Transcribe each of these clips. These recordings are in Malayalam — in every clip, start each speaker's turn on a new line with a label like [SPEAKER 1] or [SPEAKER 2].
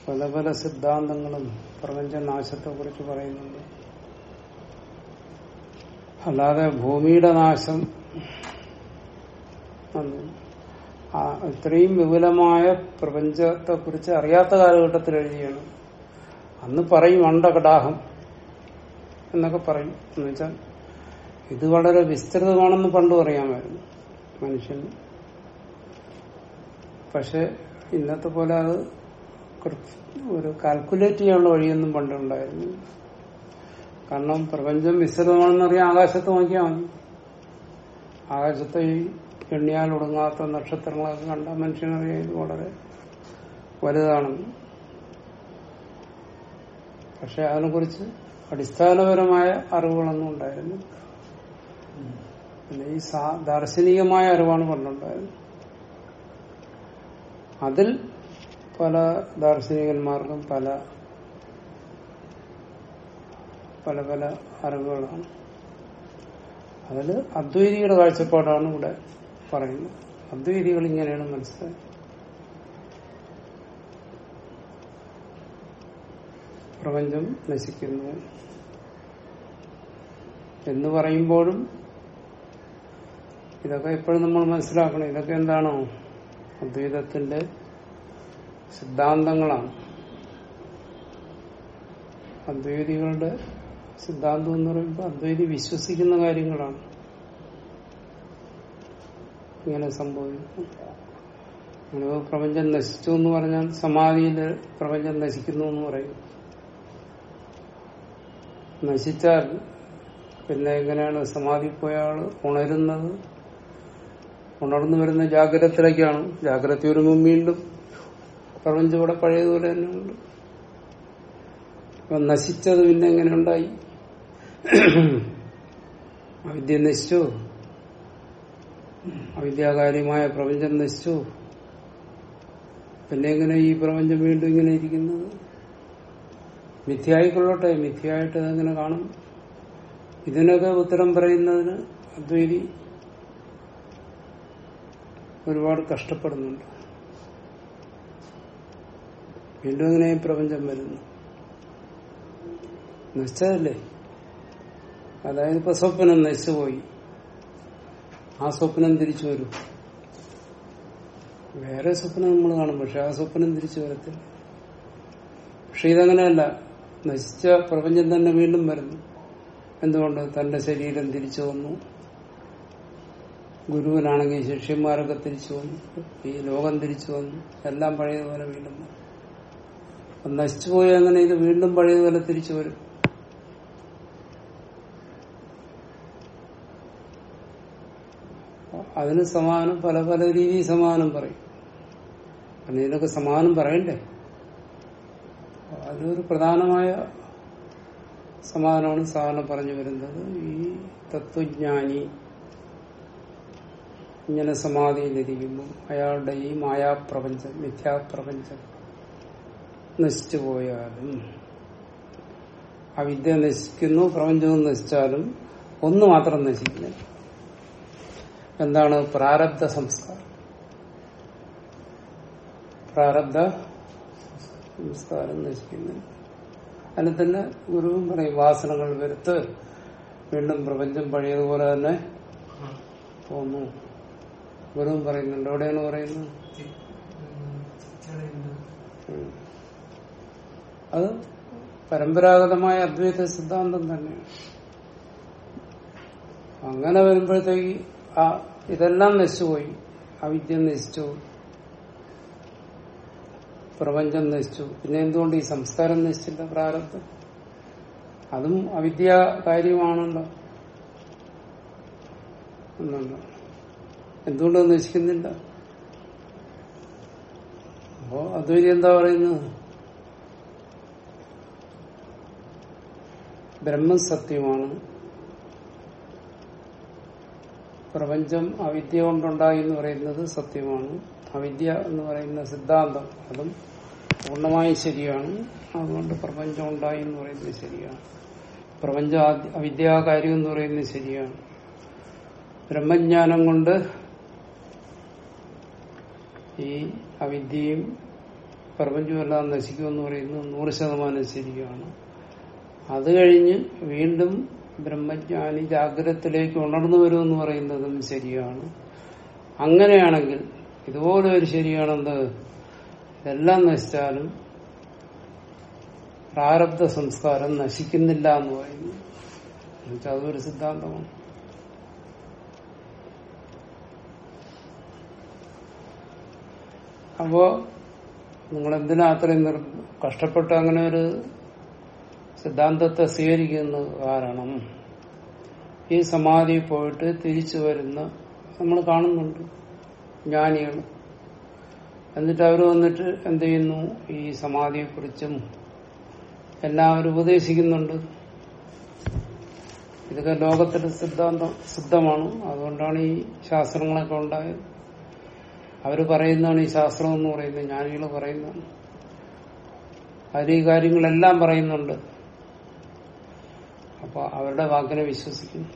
[SPEAKER 1] പല പല സിദ്ധാന്തങ്ങളും പ്രപഞ്ചനാശത്തെ കുറിച്ച് പറയുന്നുണ്ട് അല്ലാതെ ഭൂമിയുടെ നാശം എന്ന് ആ ഇത്രയും വിപുലമായ പ്രപഞ്ചത്തെ കുറിച്ച് അറിയാത്ത കാലഘട്ടത്തിൽ എഴുതിയാണ് അന്ന് പറയും അണ്ടകടാഹം എന്നൊക്കെ പറയും എന്ന് വെച്ചാൽ ഇത് വളരെ വിസ്തൃതമാണെന്ന് പണ്ട് പറയാമായിരുന്നു മനുഷ്യൻ പക്ഷെ ഇന്നത്തെ പോലെ അത് കൃത്യ- ഒരു കാൽക്കുലേറ്റ് ചെയ്യാനുള്ള വഴിയൊന്നും പണ്ടുണ്ടായിരുന്നു കാരണം പ്രപഞ്ചം വിസ്തൃതമാണെന്ന് അറിയാൻ ആകാശത്ത് നോക്കിയാൽ മതി ആകാശത്തെ ഈ എണ്ണിയാൽ ഒടുങ്ങാത്ത നക്ഷത്രങ്ങളൊക്കെ കണ്ട മനുഷ്യനറിയാം ഇത് വളരെ വലുതാണെന്ന് പക്ഷെ അതിനെക്കുറിച്ച് അടിസ്ഥാനപരമായ അറിവുകളൊന്നും ഉണ്ടായിരുന്നു പിന്നെ ഈ സാ- ദാർശനികമായ അറിവാണ് പണ്ടുണ്ടായത് അതിൽ പല ദാർശനികന്മാർക്കും പല പല പല അറിവുകളാണ് അതിൽ അദ്വൈതിയുടെ കാഴ്ചപ്പാടാണ് ഇവിടെ പറയുന്നത് അദ്വൈതികൾ ഇങ്ങനെയാണ് മനസ്സിലായത് പ്രപഞ്ചം നശിക്കുന്നു എന്ന് പറയുമ്പോഴും ഇതൊക്കെ എപ്പോഴും നമ്മൾ മനസ്സിലാക്കണം ഇതൊക്കെ എന്താണോ അദ്വൈതത്തിന്റെ സിദ്ധാന്തങ്ങളാണ് അദ്വൈതികളുടെ സിദ്ധാന്തം എന്ന് പറയുമ്പോൾ അദ്വൈതി വിശ്വസിക്കുന്ന കാര്യങ്ങളാണ് ഇങ്ങനെ സംഭവിക്കും അങ്ങനെ പ്രപഞ്ചം നശിച്ചു എന്ന് പറഞ്ഞാൽ സമാധിയിൽ പ്രപഞ്ചം നശിക്കുന്നു എന്ന് പറയും നശിച്ചാൽ പിന്നെ എങ്ങനെയാണ് സമാധി പോയ ആള് ഉണരുന്നത് ഉണർന്നു വരുന്ന ജാഗ്രതത്തിലേക്കാണ് ജാഗ്രത വരുമ്പോൾ വീണ്ടും പ്രപഞ്ചം ഇവിടെ പഴയതുപോലെ തന്നെ ഉണ്ട് അപ്പൊ നശിച്ചത് പിന്നെ എങ്ങനെ ഉണ്ടായി അവിദ്യ നശിച്ചു അവിദ്യാകാര്യമായ പ്രപഞ്ചം നശിച്ചു പിന്നെ എങ്ങനെ ഈ പ്രപഞ്ചം വീണ്ടും ഇങ്ങനെ ഇരിക്കുന്നത് മിഥ്യായിക്കൊള്ളട്ടെ മിഥ്യയായിട്ട് അതെങ്ങനെ കാണും ഇതിനൊക്കെ ഉത്തരം പറയുന്നതിന് അദ്വൈതി ഒരുപാട് കഷ്ടപ്പെടുന്നുണ്ട് വീണ്ടും എങ്ങനെ ഈ പ്രപഞ്ചം വരുന്നു നശിച്ചതല്ലേ അതായത് ഇപ്പൊ സ്വപ്നം നശിച്ചുപോയി ആ സ്വപ്നം തിരിച്ചു വരും വേറെ സ്വപ്നം നമ്മൾ കാണും പക്ഷെ ആ സ്വപ്നം തിരിച്ചു വരത്തില്ല പക്ഷെ ഇതങ്ങനെയല്ല നശിച്ച പ്രപഞ്ചം തന്നെ വീണ്ടും വരുന്നു എന്തുകൊണ്ട് തന്റെ ശരീരം തിരിച്ചു വന്നു ഗുരുവിനാണെങ്കിൽ ശിഷ്യന്മാരൊക്കെ തിരിച്ചു വന്നു ഈ ലോകം തിരിച്ചു വന്നു എല്ലാം പഴയതുപോലെ വീണ്ടും വന്നു. അപ്പൊ നശിച്ചുപോയി അങ്ങനെ ഇത് വീണ്ടും പഴയതുപോലെ തിരിച്ചു വരും അതിന് സമാനം പല പല രീതിയിൽ സമാനം പറയും കാരണം ഇതിനൊക്കെ സമാനം പറയണ്ടേ അതൊരു പ്രധാനമായ സമാധാനമാണ് സാധാരണ പറഞ്ഞു വരുന്നത് ഈ തത്വജ്ഞാനി ഇങ്ങനെ സമാധിയിലിരിക്കുമ്പോൾ അയാളുടെ ഈ മായാപ്രപഞ്ചം മിഥ്യാപ്രപഞ്ചം നശിച്ചു പോയാലും അവിദ്യ നശിക്കുന്നു പ്രപഞ്ചവും നശിച്ചാലും ഒന്ന് മാത്രം നശിക്കുന്നില്ല എന്താണ് പ്രാരബ്ധ സംസ്കാരം പ്രാരബ്ധ സംസ്കാരം നശിക്കുന്നില്ല അതിന് തന്നെ ഗുരുവും പറയും വാസനകൾ വരുത്ത് വീണ്ടും പ്രപഞ്ചം പഴയതുപോലെ തന്നെ തോന്നു ഗുരുവും പറയുന്നുണ്ട് എവിടെയാണ് പറയുന്നത് ഉം. അത് പരമ്പരാഗതമായ അദ്വൈത സിദ്ധാന്തം തന്നെയാണ് അങ്ങനെ വരുമ്പോഴത്തേക്ക് ആ ഇതെല്ലാം നശിച്ചുപോയി അവിദ്യ നശിച്ചു പ്രപഞ്ചം നശിച്ചു പിന്നെ എന്തുകൊണ്ട് ഈ സംസ്കാരം നശിച്ചില്ല പ്രാരബ്ധം അതും അവിദ്യ കാര്യമാണല്ലോ എന്നുണ്ട് എന്തുകൊണ്ട് അത് നശിക്കുന്നില്ല അപ്പോ അദ്വൈതി എന്താ പറയുന്നത് ബ്രഹ്മം സത്യമാണ് പ്രപഞ്ചം അവിദ്യ കൊണ്ടുണ്ടായി എന്ന് പറയുന്നത് സത്യമാണ് അവിദ്യ എന്ന് പറയുന്ന സിദ്ധാന്തം അതും പൂർണ്ണമായും ശരിയാണ് അതുകൊണ്ട് പ്രപഞ്ചം ഉണ്ടായി എന്ന് പറയുന്നത് ശരിയാണ് പ്രപഞ്ചം ആദ്യ- അവിദ്യാകാര്യം എന്ന് പറയുന്നത് ശരിയാണ് ബ്രഹ്മജ്ഞാനം കൊണ്ട് ഈ അവിദ്യയും പ്രപഞ്ചമെല്ലാം നശിക്കുമെന്ന് പറയുന്നത് നൂറ് ശതമാനം ശരിയാണ് അത് കഴിഞ്ഞ് വീണ്ടും ബ്രഹ്മജ്ഞാനി ജാഗ്രതത്തിലേക്ക് ഉണർന്നു വരുമെന്ന് പറയുന്നതും ശരിയാണ് അങ്ങനെയാണെങ്കിൽ ഇതുപോലെ ഒരു ശരിയാണെന്ത് ഇതെല്ലാം നശിച്ചാലും പ്രാരബ്ധ സംസ്കാരം നശിക്കുന്നില്ല എന്ന് പറയുന്നു എന്നുവെച്ചാൽ അതൊരു സിദ്ധാന്തമാണ് അപ്പോ നിങ്ങൾ എന്തിനാ അത്രയും നിർ കഷ്ടപ്പെട്ട് അങ്ങനെ ഒരു സിദ്ധാന്തത്തെ സ്വീകരിക്കുന്നത് കാരണം ഈ സമാധി പോയിട്ട് തിരിച്ചു വരുന്ന നമ്മൾ കാണുന്നുണ്ട് ജ്ഞാനികൾ എന്നിട്ട് അവർ വന്നിട്ട് എന്ത് ചെയ്യുന്നു ഈ സമാധിയെക്കുറിച്ചും എല്ലാവരും ഉപദേശിക്കുന്നുണ്ട് ഇതൊക്കെ ലോകത്തിന്റെ സിദ്ധാന്തം സിദ്ധമാണ് അതുകൊണ്ടാണ് ഈ ശാസ്ത്രങ്ങളൊക്കെ ഉണ്ടായത് അവര് പറയുന്നതാണ് ഈ ശാസ്ത്രം എന്ന് പറയുന്നത് ജ്ഞാനികൾ പറയുന്നതാണ് അവർ ഈ കാര്യങ്ങളെല്ലാം പറയുന്നുണ്ട് അപ്പൊ അവരുടെ വാക്കിനെ വിശ്വസിക്കുന്നു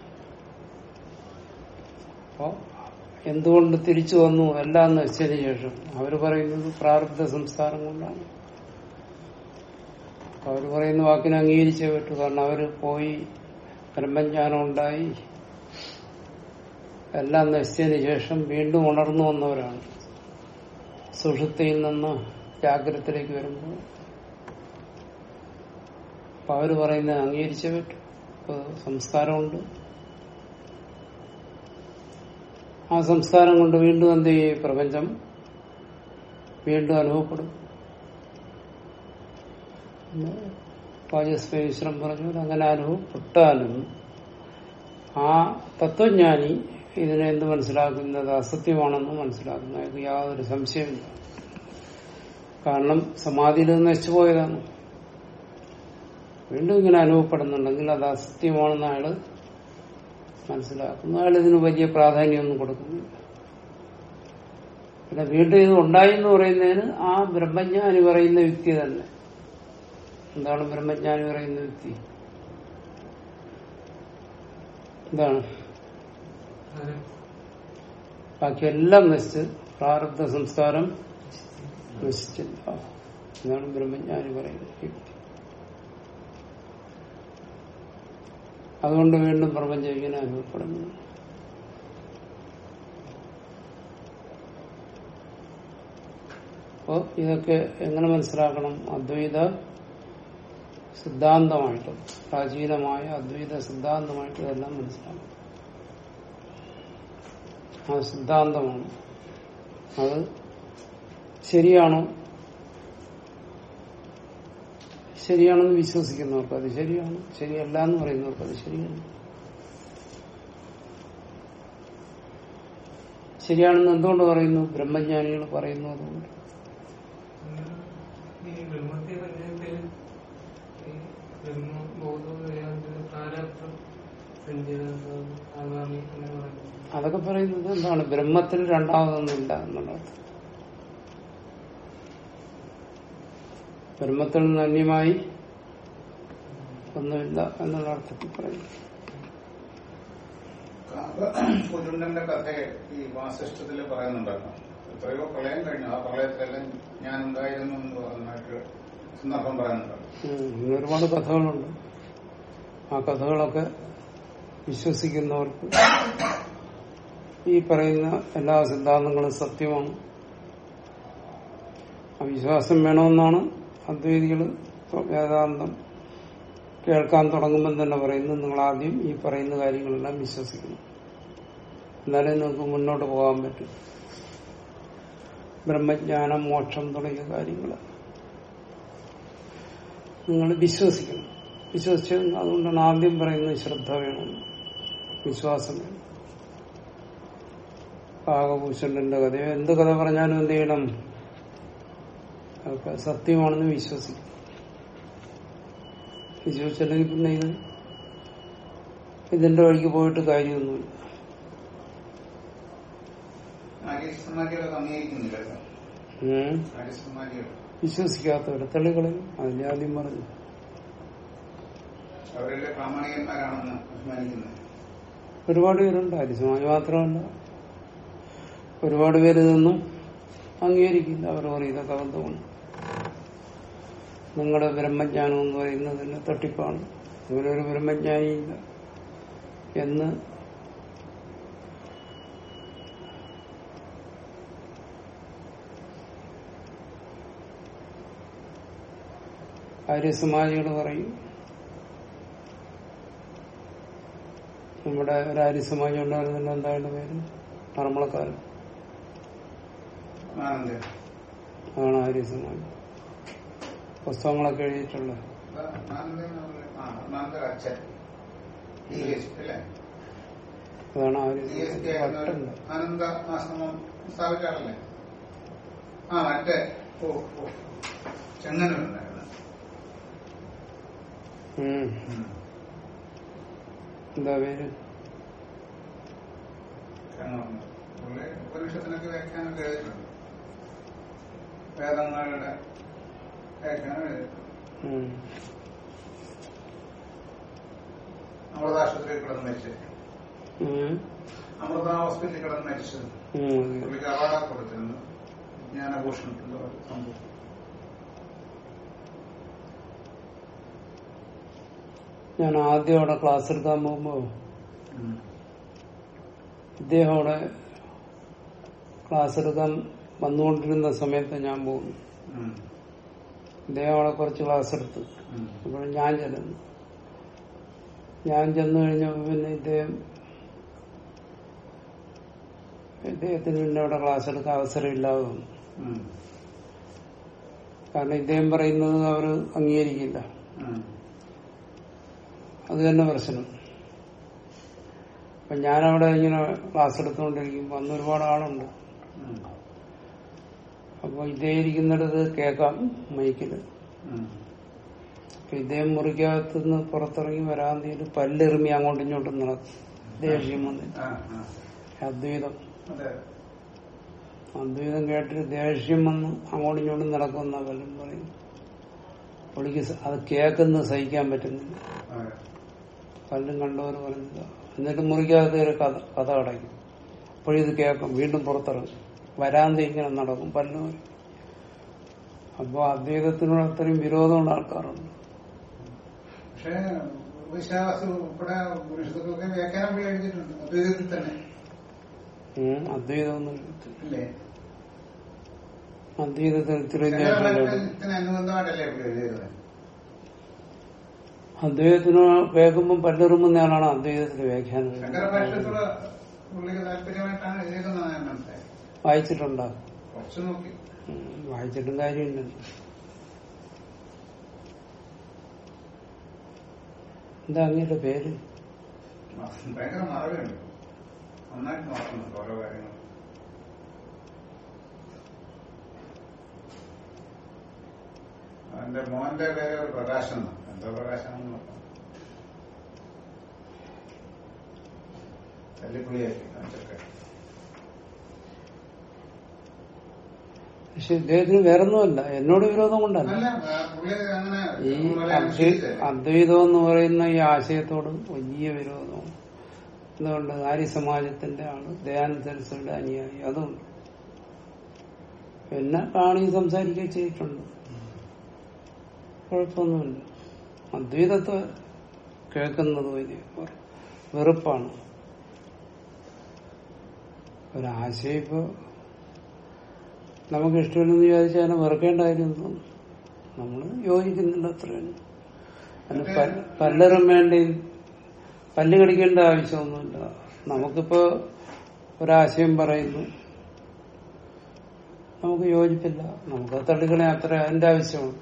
[SPEAKER 1] അപ്പോ എന്തുകൊണ്ട് തിരിച്ചു വന്നു എല്ലാം നശിച്ചതിന് ശേഷം അവർ പറയുന്നത് പ്രാരബ്ധ സംസ്കാരം കൊണ്ടാണ് അവർ പറയുന്ന വാക്കിനെ അംഗീകരിച്ചേ പറ്റൂ കാരണം അവര് പോയി ബ്രഹ്മജ്ഞാനം ഉണ്ടായി എല്ലാം നശിച്ചതിന് ശേഷം വീണ്ടും ഉണർന്നു വന്നവരാണ് സുഷുപ്തിയിൽ നിന്ന് ജാഗ്രതത്തിലേക്ക് വരുമ്പോൾ അപ്പൊ അവര് പറയുന്നത് അംഗീകരിച്ചേ പറ്റൂ ഇപ്പൊ സംസ്കാരമുണ്ട് ആ സംസ്കാരം കൊണ്ട് വീണ്ടും എന്ത് ചെയ്യും പ്രപഞ്ചം വീണ്ടും അനുഭവപ്പെടും വാചസ്പേശ്വരം പറഞ്ഞു അങ്ങനെ അനുഭവപ്പെട്ടാലും ആ തത്വജ്ഞാനി ഇതിനെ എന്ത് മനസ്സിലാക്കുന്നത് അസത്യമാണെന്ന് മനസ്സിലാക്കുന്നത് അയാൾക്ക് യാതൊരു സംശയമില്ല കാരണം സമാധിയിൽ നിന്ന് നശിച്ചുപോയതാണ് വീണ്ടും ഇങ്ങനെ അനുഭവപ്പെടുന്നുണ്ടെങ്കിൽ അത് അസത്യമാണെന്ന് അയാള് മനസ്സിലാക്കുന്നു അയാൾ ഇതിന് വലിയ പ്രാധാന്യമൊന്നും കൊടുക്കുന്നില്ല പിന്നെ വീണ്ടും ഇത് ഉണ്ടായി എന്ന് പറയുന്നതിന് ആ ബ്രഹ്മജ്ഞാനി പറയുന്ന വ്യക്തി തന്നെ എന്താണ് ബ്രഹ്മജ്ഞാനി പറയുന്ന വ്യക്തി എന്താണ് ബാക്കിയെല്ലാം നശിച്ച് പ്രാരബ്ധ സംസ്കാരം നശിച്ചില്ല എന്നാണ് ബ്രഹ്മജ്ഞാനി പറയുന്ന വ്യക്തി അതുകൊണ്ട് വീണ്ടും പ്രപഞ്ചം ഇങ്ങനെ അനുഭവപ്പെടുന്നു അപ്പോ ഇതൊക്കെ എങ്ങനെ മനസ്സിലാക്കണം അദ്വൈത സിദ്ധാന്തമായിട്ട് പ്രാചീനമായ അദ്വൈത സിദ്ധാന്തമായിട്ട് ഇതെല്ലാം മനസ്സിലാക്കണം ആ സിദ്ധാന്തമാണ് അത് ശരിയാണോ ശരിയാണെന്ന് വിശ്വസിക്കുന്നവർക്ക് അത് ശരിയാണ് ശരിയല്ല എന്ന് പറയുന്നവർക്ക് അത് ശരിയാണ് ശരിയാണെന്ന് എന്തുകൊണ്ട് പറയുന്നു ബ്രഹ്മജ്ഞാനികൾ പറയുന്നു അതുകൊണ്ട്
[SPEAKER 2] ഈ ബ്രഹ്മത്തെ പറഞ്ഞിട്ട് ഈ ബ്രഹ്മബോധം വേദാന്തത്തിന് പ്രാരാബ്ധം സഞ്ചിതം ആഗാമി അങ്ങനെ പറയുന്നു
[SPEAKER 1] അതൊക്കെ പറയുന്നത് എന്താണ് ബ്രഹ്മത്തിൽ രണ്ടാമതൊന്നുമില്ല എന്നുള്ളത് ബ്രഹ്മത്തിൽ നിന്ന് അന്യമായി ഒന്നുമില്ല എന്നുള്ള അർത്ഥത്തിൽ പറയുന്നു
[SPEAKER 3] കുജുണ്ടന്റെ കഥ ഈ വാസിഷ്ഠത്തില് പറയുന്നുണ്ടല്ലോ എത്രയോ പ്രളയം കഴിഞ്ഞു ആ പ്രളയത്തിലെല്ലാം ഞാൻ ഉണ്ടായിരുന്നു എന്ന് പറഞ്ഞിട്ട് സന്ദർഭം പറയുന്നുണ്ടല്ലോ
[SPEAKER 1] ഉം, ഇങ്ങനെ ഒരുപാട് കഥകളുണ്ട് ആ കഥകളൊക്കെ വിശ്വസിക്കുന്നവർക്ക് ഈ പറയുന്ന എല്ലാ സിദ്ധാന്തങ്ങളും സത്യമാണ് ആ വിശ്വാസം വേണമെന്നാണ് അദ്വൈതികൾ വേദാന്തം കേൾക്കാൻ തുടങ്ങുമ്പോൾ തന്നെ പറയുന്നത് നിങ്ങൾ ആദ്യം ഈ പറയുന്ന കാര്യങ്ങളെല്ലാം വിശ്വസിക്കണം എന്നാലേ നിങ്ങൾക്ക് മുന്നോട്ട് പോകാൻ പറ്റും ബ്രഹ്മജ്ഞാനം മോക്ഷം തുടങ്ങിയ കാര്യങ്ങൾ നിങ്ങൾ വിശ്വസിക്കണം വിശ്വസിച്ച് അതുകൊണ്ടാണ് ആദ്യം പറയുന്നത് ശ്രദ്ധ വേണം വിശ്വാസം വേണം പാകഭൂഷണന്റെ കഥയോ എന്ത് കഥ പറഞ്ഞാലും എന്ത് ചെയ്യണം അതൊക്കെ സത്യമാണെന്ന് വിശ്വസിക്കും വിശ്വസിച്ചില്ലെങ്കിൽ പിന്നെ ഇത് ഇതിന്റെ വഴിക്ക് പോയിട്ട് കാര്യമൊന്നുമില്ല
[SPEAKER 3] ആര്യസമാജികളൊക്കെ അംഗീകരിക്കുന്നില്ലല്ലോ
[SPEAKER 1] ഉം.
[SPEAKER 3] ആര്യസമാജികൾ
[SPEAKER 1] വിശ്വസിക്കാത്തവരെ തെളികളെയും അതിന്റെ ആദ്യം പറഞ്ഞു
[SPEAKER 3] അവരെല്ലാം പ്രാമാണികന്മാരാണെന്ന് അഭിമാനിക്കുന്നത്
[SPEAKER 1] ഒരുപാട് പേരുണ്ട് ഹരിസമാജ് മാത്രമല്ല ഒരുപാട് പേര് ഇതൊന്നും അംഗീകരിക്കില്ല അവർ പറയും ഇതൊക്കെ ബന്ധമാണ് നിങ്ങളുടെ ബ്രഹ്മജ്ഞാനം എന്ന് പറയുന്നതിന് തട്ടിപ്പാണ് അങ്ങനെ ഒരു ബ്രഹ്മജ്ഞാനിയില്ല എന്ന് ആര്യസമാജികൾ പറയും നമ്മുടെ ഒരു ആര്യസമാജം ഉണ്ടായിരുന്നില്ല എന്താണ് പേര് മറമളക്കാരൻ
[SPEAKER 3] ആനന്ദൻ
[SPEAKER 1] അതാണ് ആര്യസമാജം പുസ്തകങ്ങളൊക്കെ എഴുതിയിട്ടുള്ളത്
[SPEAKER 3] ആനന്ദൻ എന്ന് പറയുന്നത് ആ, ആനന്ദൻ അച്ഛൻ ഈ എസ് അല്ലേ
[SPEAKER 1] അതാണ്
[SPEAKER 3] ഈ എസ് ടി
[SPEAKER 1] ആര്യസമാജം
[SPEAKER 3] ആയിരുന്ന
[SPEAKER 1] പട്ടുണ്ട്
[SPEAKER 3] ആനന്ദ ആശ്രമം സ്ഥാപിച്ച ആളല്ലേ ആ മറ്റേ ഓ ഓ ചെങ്ങന്നൂരുണ്ടായിരുന്നു
[SPEAKER 1] ഉം.
[SPEAKER 3] ഉം.
[SPEAKER 1] എന്താ പേര്
[SPEAKER 3] ചെങ്ങന്നൂർ പുള്ളി ഉപനിഷത്തിനൊക്കെ വ്യാഖ്യാനമൊക്കെ എഴുതിയിട്ടുണ്ട് വേദങ്ങളുടെ വ്യാഖ്യാനം എഴുതിയിട്ടുണ്ട്
[SPEAKER 1] ഉം.
[SPEAKER 3] അമൃതാശുപത്രിയിൽ കിടന്ന് മരിച്ചത്
[SPEAKER 1] ഉം.
[SPEAKER 3] അമൃത ഹോസ്പിറ്റലിൽ കിടന്ന് മരിച്ചത്
[SPEAKER 1] ഉം. അതെ.
[SPEAKER 3] പുള്ളിക്ക് അവാർഡ് കൊടുത്തിരുന്നു ജ്ഞാനഭൂഷണത്തിന്റെ ഒരു സംഭവം
[SPEAKER 1] ഞാൻ ആദ്യം അവിടെ ക്ലാസ് എടുക്കാൻ പോകുമ്പോ
[SPEAKER 3] ഉം.
[SPEAKER 1] ഇദ്ദേഹം അവിടെ ക്ലാസ് എടുക്കാൻ വന്നുകൊണ്ടിരുന്ന സമയത്ത് ഞാൻ പോകുന്നു
[SPEAKER 3] ഉം.
[SPEAKER 1] ഇദ്ദേഹം അവിടെ കുറച്ച് ക്ലാസ് എടുത്തു
[SPEAKER 3] ഉം.
[SPEAKER 1] അപ്പോൾ ഞാൻ ചെല്ലുന്നു ഞാൻ ചെന്നു കഴിഞ്ഞപ്പോൾ പിന്നെ ഇദ്ദേഹം ഇദ്ദേഹത്തിന് പിന്നെ അവിടെ ക്ലാസ് എടുക്കാൻ അവസരമില്ലാതെ വന്നു
[SPEAKER 3] ഉം.
[SPEAKER 1] കാരണം ഇദ്ദേഹം പറയുന്നത് അവർ അംഗീകരിക്കില്ല
[SPEAKER 3] ഉം.
[SPEAKER 1] അത് തന്നെ പ്രശ്നം അപ്പൊ ഞാനവിടെ ഇങ്ങനെ ക്ലാസ് എടുത്തുകൊണ്ടിരിക്കുമ്പോൾ അന്ന് ഒരുപാട് ആളുണ്ട്
[SPEAKER 3] ഉം.
[SPEAKER 1] അപ്പോൾ ഇദ്ദേഹം ഇരിക്കുന്നിടത്ത് കേൾക്കാം മൈക്കില്
[SPEAKER 3] ഉം.
[SPEAKER 1] അപ്പൊ ഇദ്ദേഹം മുറിക്കകത്തുനിന്ന് പുറത്തിറങ്ങി വരാന്തിയിൽ പല്ലെറിമി അങ്ങോട്ടും ഇങ്ങോട്ടും നടക്കും ദേഷ്യം വന്നിട്ട്
[SPEAKER 3] ആ, ആ.
[SPEAKER 1] അദ്വൈതം
[SPEAKER 3] അതെ
[SPEAKER 1] അദ്വൈതം കേട്ടിട്ട് ദേഷ്യം വന്ന് അങ്ങോട്ടും ഇങ്ങോട്ടും നടക്കുന്ന പലരും പറയും പുള്ളിക്ക് സ- അത് കേൾക്കുന്നത് സഹിക്കാൻ പറ്റുന്നില്ല
[SPEAKER 3] അതെ
[SPEAKER 1] പലരും കണ്ടവർ പറഞ്ഞില്ല എന്നിട്ട് മുറിക്കകത്ത് ഒരു കഥ കഥ അടയ്ക്കും അപ്പോഴിത് കേൾക്കും വീണ്ടും പുറത്തിറങ്ങും വരാന്ത ഇങ്ങനെ നടക്കും പലരും പറയും. അപ്പൊ അദ്വൈതത്തിനോട് അത്രയും വിരോധമുള്ള ആൾക്കാരുണ്ട്
[SPEAKER 3] പക്ഷേ വിശ്വാസം ഉൾപ്പെടെ പുരുഷത്തൊക്കെ വ്യാഖ്യാനം പുള്ളി എഴുതിയിട്ടുണ്ട് അദ്വൈതത്തിൽ തന്നെ
[SPEAKER 1] ഉം, അദ്വൈതം ഒന്നും
[SPEAKER 3] ഇല്ലേ
[SPEAKER 1] അദ്വൈതത്തിൽ ഇത്രയും ദേഷ്യം ഇല്ല.
[SPEAKER 3] ശങ്കരഭരണത്തിന് അനുബന്ധമായിട്ടല്ലേ പുള്ളി എഴുതിയത്
[SPEAKER 1] അദ്വൈതത്തിന് കേൾക്കുമ്പോൾ പല്ലെറുമ്പുന്ന ആളാണ് അദ്വൈതത്തിൽ വ്യാഖ്യാനം
[SPEAKER 3] ശങ്കരഭാഷ്യത്തോട് പുള്ളിക്ക് താല്പര്യമായിട്ടാണ് എഴുതിയതെന്നാണ് ഞാൻ മനസ്സിലായത്
[SPEAKER 1] വായിച്ചിട്ടുണ്ടോ
[SPEAKER 3] കുറച്ച് നോക്കി
[SPEAKER 1] ഉം, വായിച്ചിട്ടും കാര്യമുണ്ടല്ലോ എന്താ അങ്ങയുടെ പേര്
[SPEAKER 3] ഭയങ്കര മറവിയുണ്ട് നന്നായിട്ട് നോക്കുന്നുണ്ട് ഓരോ കാര്യങ്ങളും എന്റെ മോന്റെ പേര് ഒരു പ്രകാശൻ എന്നാ. എന്തോ പ്രകാശൻ എന്ന് നോക്കാം തല്ലിപ്പുളിയാക്കി കാണിച്ചൊക്കെ
[SPEAKER 1] പക്ഷെ ഇദ്ദേഹത്തിന് വേറൊന്നുമല്ല എന്നോട് വിരോധം കൊണ്ടല്ല
[SPEAKER 3] അല്ല ആ, പുള്ളി അങ്ങനെ
[SPEAKER 1] ഈ
[SPEAKER 3] പോലെ
[SPEAKER 1] അദ്വൈ-
[SPEAKER 3] അനുസരിച്ചല്ലേ.
[SPEAKER 1] അദ്വൈതം എന്ന് പറയുന്ന ഈ ആശയത്തോട് വലിയ വിരോധമാണ് എന്തുകൊണ്ട് ആര്യ സമാജത്തിന്റെ ആണ് ദയാനന്ദ സരസ്വതിയുടെ അനുയായി അതുകൊണ്ട് പിന്നെ കാണി സംസാരിക്കുകയും ചെയ്തിട്ടുണ്ട് കുഴപ്പമൊന്നുമില്ല അദ്വൈതത്തെ കേൾക്കുന്നത് വലിയ വെറുപ്പാണ് ഒരാശയം ഇപ്പോ നമുക്ക് ഇഷ്ടമില്ലെന്ന് വിചാരിച്ചാൽ അതിനെ വെറുക്കേണ്ട കാര്യം തോന്നും നമ്മൾ യോജിക്കുന്നില്ല അത്രയാണ് അതിന് പ- പലരും വേണ്ടി പല്ല് കടിക്കേണ്ട ആവശ്യമൊന്നുമില്ല നമുക്കിപ്പോ ഒരാശയം പറയുന്നു നമുക്ക് യോജിപ്പില്ല നമുക്ക് തള്ളിക്കളെ അത്ര അതിന്റെ ആവശ്യമാണ്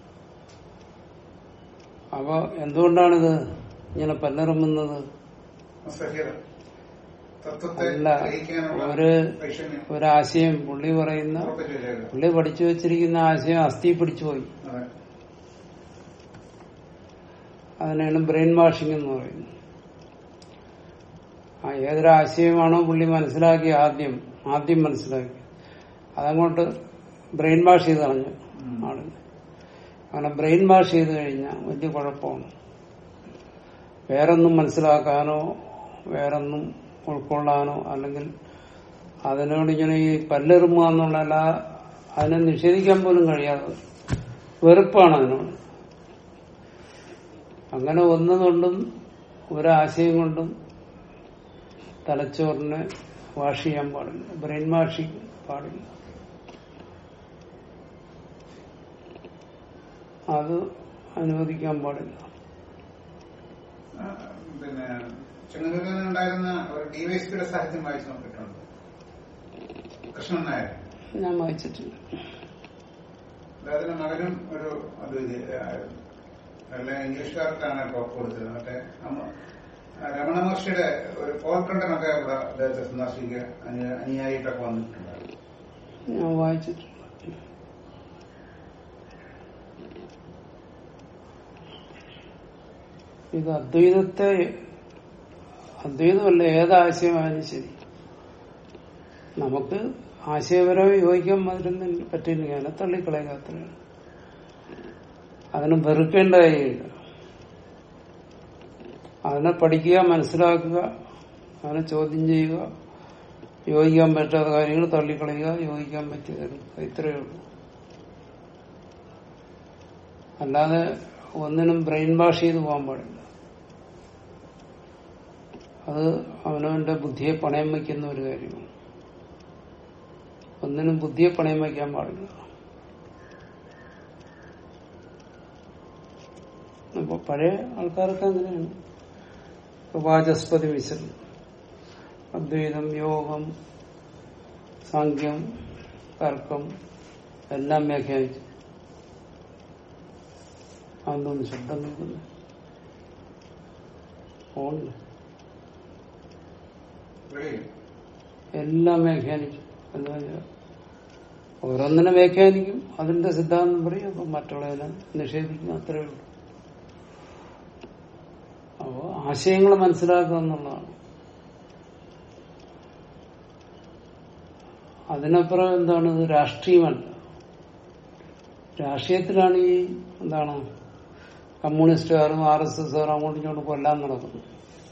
[SPEAKER 1] അപ്പൊ എന്തുകൊണ്ടാണിത് ഇങ്ങനെ പല്ലറുമ്പുന്നത്
[SPEAKER 3] സഹീർ. തത്വത്തെ
[SPEAKER 1] അല്ല
[SPEAKER 3] ഗ്രഹിക്കാനുള്ള
[SPEAKER 1] ഒരു
[SPEAKER 3] വൈഷമ്യം
[SPEAKER 1] ഒരാശയം പുള്ളി പറയുന്ന
[SPEAKER 3] ഉറപ്പിച്ചു വെച്ചേക്കുക.
[SPEAKER 1] പുള്ളി പഠിച്ചു വെച്ചിരിക്കുന്ന ആശയം അസ്ഥി പിടിച്ചുപോയി
[SPEAKER 3] അതെ.
[SPEAKER 1] അതിനാണ് ബ്രെയിൻ വാഷിംഗ് എന്ന് പറയുന്നത് ആ ഏതൊരു ആശയമാണോ പുള്ളി മനസ്സിലാക്കി ആദ്യം ആദ്യം മനസ്സിലാക്കി അതങ്ങോട്ട് ബ്രെയിൻ വാഷ് ചെയ്ത് കളഞ്ഞു
[SPEAKER 3] ഉം.
[SPEAKER 1] ആളിന് അങ്ങനെ ബ്രെയിൻ വാഷ് ചെയ്ത് കഴിഞ്ഞാൽ വലിയ കുഴപ്പമാണ് വേറൊന്നും മനസ്സിലാക്കാനോ വേറൊന്നും ഉൾക്കൊള്ളാനോ അല്ലെങ്കിൽ അതിനോട് ഇങ്ങനെ ഈ പല്ലെറുമ്പുക എന്നുള്ള അല്ല അതിനെ നിഷേധിക്കാൻ പോലും കഴിയാതെ വരും. വെറുപ്പാണ് അതിനോട് അങ്ങനെ ഒന്നുകൊണ്ടും ഒരാശയം കൊണ്ടും തലച്ചോറിനെ വാഷ് ചെയ്യാൻ പാടില്ല ബ്രെയിൻ വാഷിങ് പാടില്ല അത് അനുവദിക്കാൻ പാടില്ല
[SPEAKER 3] ആ, പിന്നെ ചെങ്ങന്നൂരിൽ ഉണ്ടായിരുന്ന ഒരു ഡിവൈഎസ്പിയുടെ സാഹിത്യം വായിച്ചു നോക്കിയിട്ടുണ്ട് കൃഷ്ണൻ നായർ
[SPEAKER 1] ഞാൻ വായിച്ചിട്ടില്ല
[SPEAKER 3] അദ്ദേഹത്തിന്റെ മകനും ഒരു അദ്വൈതി ആയിരുന്നു നല്ല ഇംഗ്ലീഷുകാർക്കാണ് ഇപ്പൊ കൊടുത്തത് മറ്റേ നമ്മ- രമണ മഹർഷിയുടെ ഒരു പോർക്കണ്ടനൊക്കെ ഇവിടെ അദ്ദേഹത്തെ സന്ദർശിക്കുക അനു- അനുയായിട്ടൊക്കെ വന്നിട്ടുണ്ടായിരുന്നു
[SPEAKER 1] ഞാൻ വായിച്ചിട്ടില്ല ഇത് അദ്വൈതത്തെ അദ്വൈതമല്ല ഏതാശയമായാലും ശരി നമുക്ക് ആശയപരമായി യോജിക്കാൻ പറ്റുന്നില്ല പറ്റില്ല അതിനെ തള്ളിക്കളയുക അത്രയാണ് അതിനെ വെറുക്കേണ്ട കാര്യമില്ല അതിനെ പഠിക്കുക മനസ്സിലാക്കുക അതിനെ ചോദ്യം ചെയ്യുക യോജിക്കാൻ പറ്റാത്ത കാര്യങ്ങൾ തള്ളിക്കളയുക യോജിക്കാൻ പറ്റിയത് എടുക്കുക ഇത്രയേ ഉള്ളൂ അല്ലാതെ ഒന്നിനും ബ്രെയിൻ വാഷ് ചെയ്ത് പോകാൻ പാടില്ല അത് അവനവന്റെ ബുദ്ധിയെ പണയം വയ്ക്കുന്ന ഒരു കാര്യമാണ് ഒന്നിനും ബുദ്ധിയെ പണയം വയ്ക്കാൻ പാടില്ല അപ്പൊ പഴയ ആൾക്കാരൊക്കെ അങ്ങനെയാണ് ഇപ്പൊ വാചസ്പതി മിശ്രം അദ്വൈതം യോഗം സാങ്ക്യം തർക്കം എല്ലാം വ്യാഖ്യാനിച്ചു അതൊന്നും ശബ്ദം കേൾക്കുന്നു ഫോണില്ല
[SPEAKER 3] വെളിയിൽ
[SPEAKER 1] എല്ലാം വ്യാഖ്യാനിക്കും എന്ന് പറഞ്ഞാൽ ഓരോന്നിനെ വ്യാഖ്യാനിക്കും അതിന്റെ സിദ്ധാന്തം പറയും അപ്പൊ മറ്റുള്ളതിനെ നിഷേധിക്കും അത്രയേ ഉള്ളൂ അപ്പോ ആശയങ്ങൾ മനസ്സിലാക്കുക എന്നുള്ളതാണ് അതിനപ്പുറം എന്താണ് ഇത് രാഷ്ട്രീയമല്ല രാഷ്ട്രീയത്തിലാണ് ഈ എന്താണ് കമ്മ്യൂണിസ്റ്റുകാരും ആർ എസ് എസുകാരും അങ്ങോട്ടും ഇങ്ങോട്ടും കൊല്ലാൻ നടക്കുന്നത്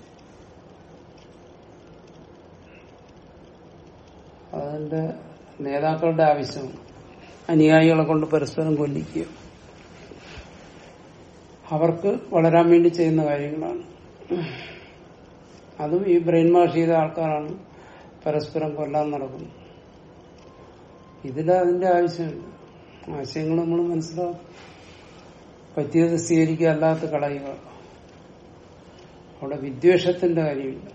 [SPEAKER 1] അതിന്റെ നേതാക്കളുടെ ആവശ്യമാണ് അനുയായികളെ കൊണ്ട് പരസ്പരം കൊല്ലിക്കുക അവർക്ക് വളരാൻ വേണ്ടി ചെയ്യുന്ന കാര്യങ്ങളാണ് അതും ഈ ബ്രെയിൻ വാഷ് ചെയ്ത ആൾക്കാരാണ് പരസ്പരം കൊല്ലാൻ നടക്കുന്നത് ഇതിൽ അതിന്റെ ആവശ്യമില്ല ആശയങ്ങൾ നമ്മൾ മനസ്സിലാക്കും പറ്റിയത് സ്വീകരിക്കുക അല്ലാത്ത കളയുക അവിടെ വിദ്വേഷത്തിന്റെ കാര്യമില്ല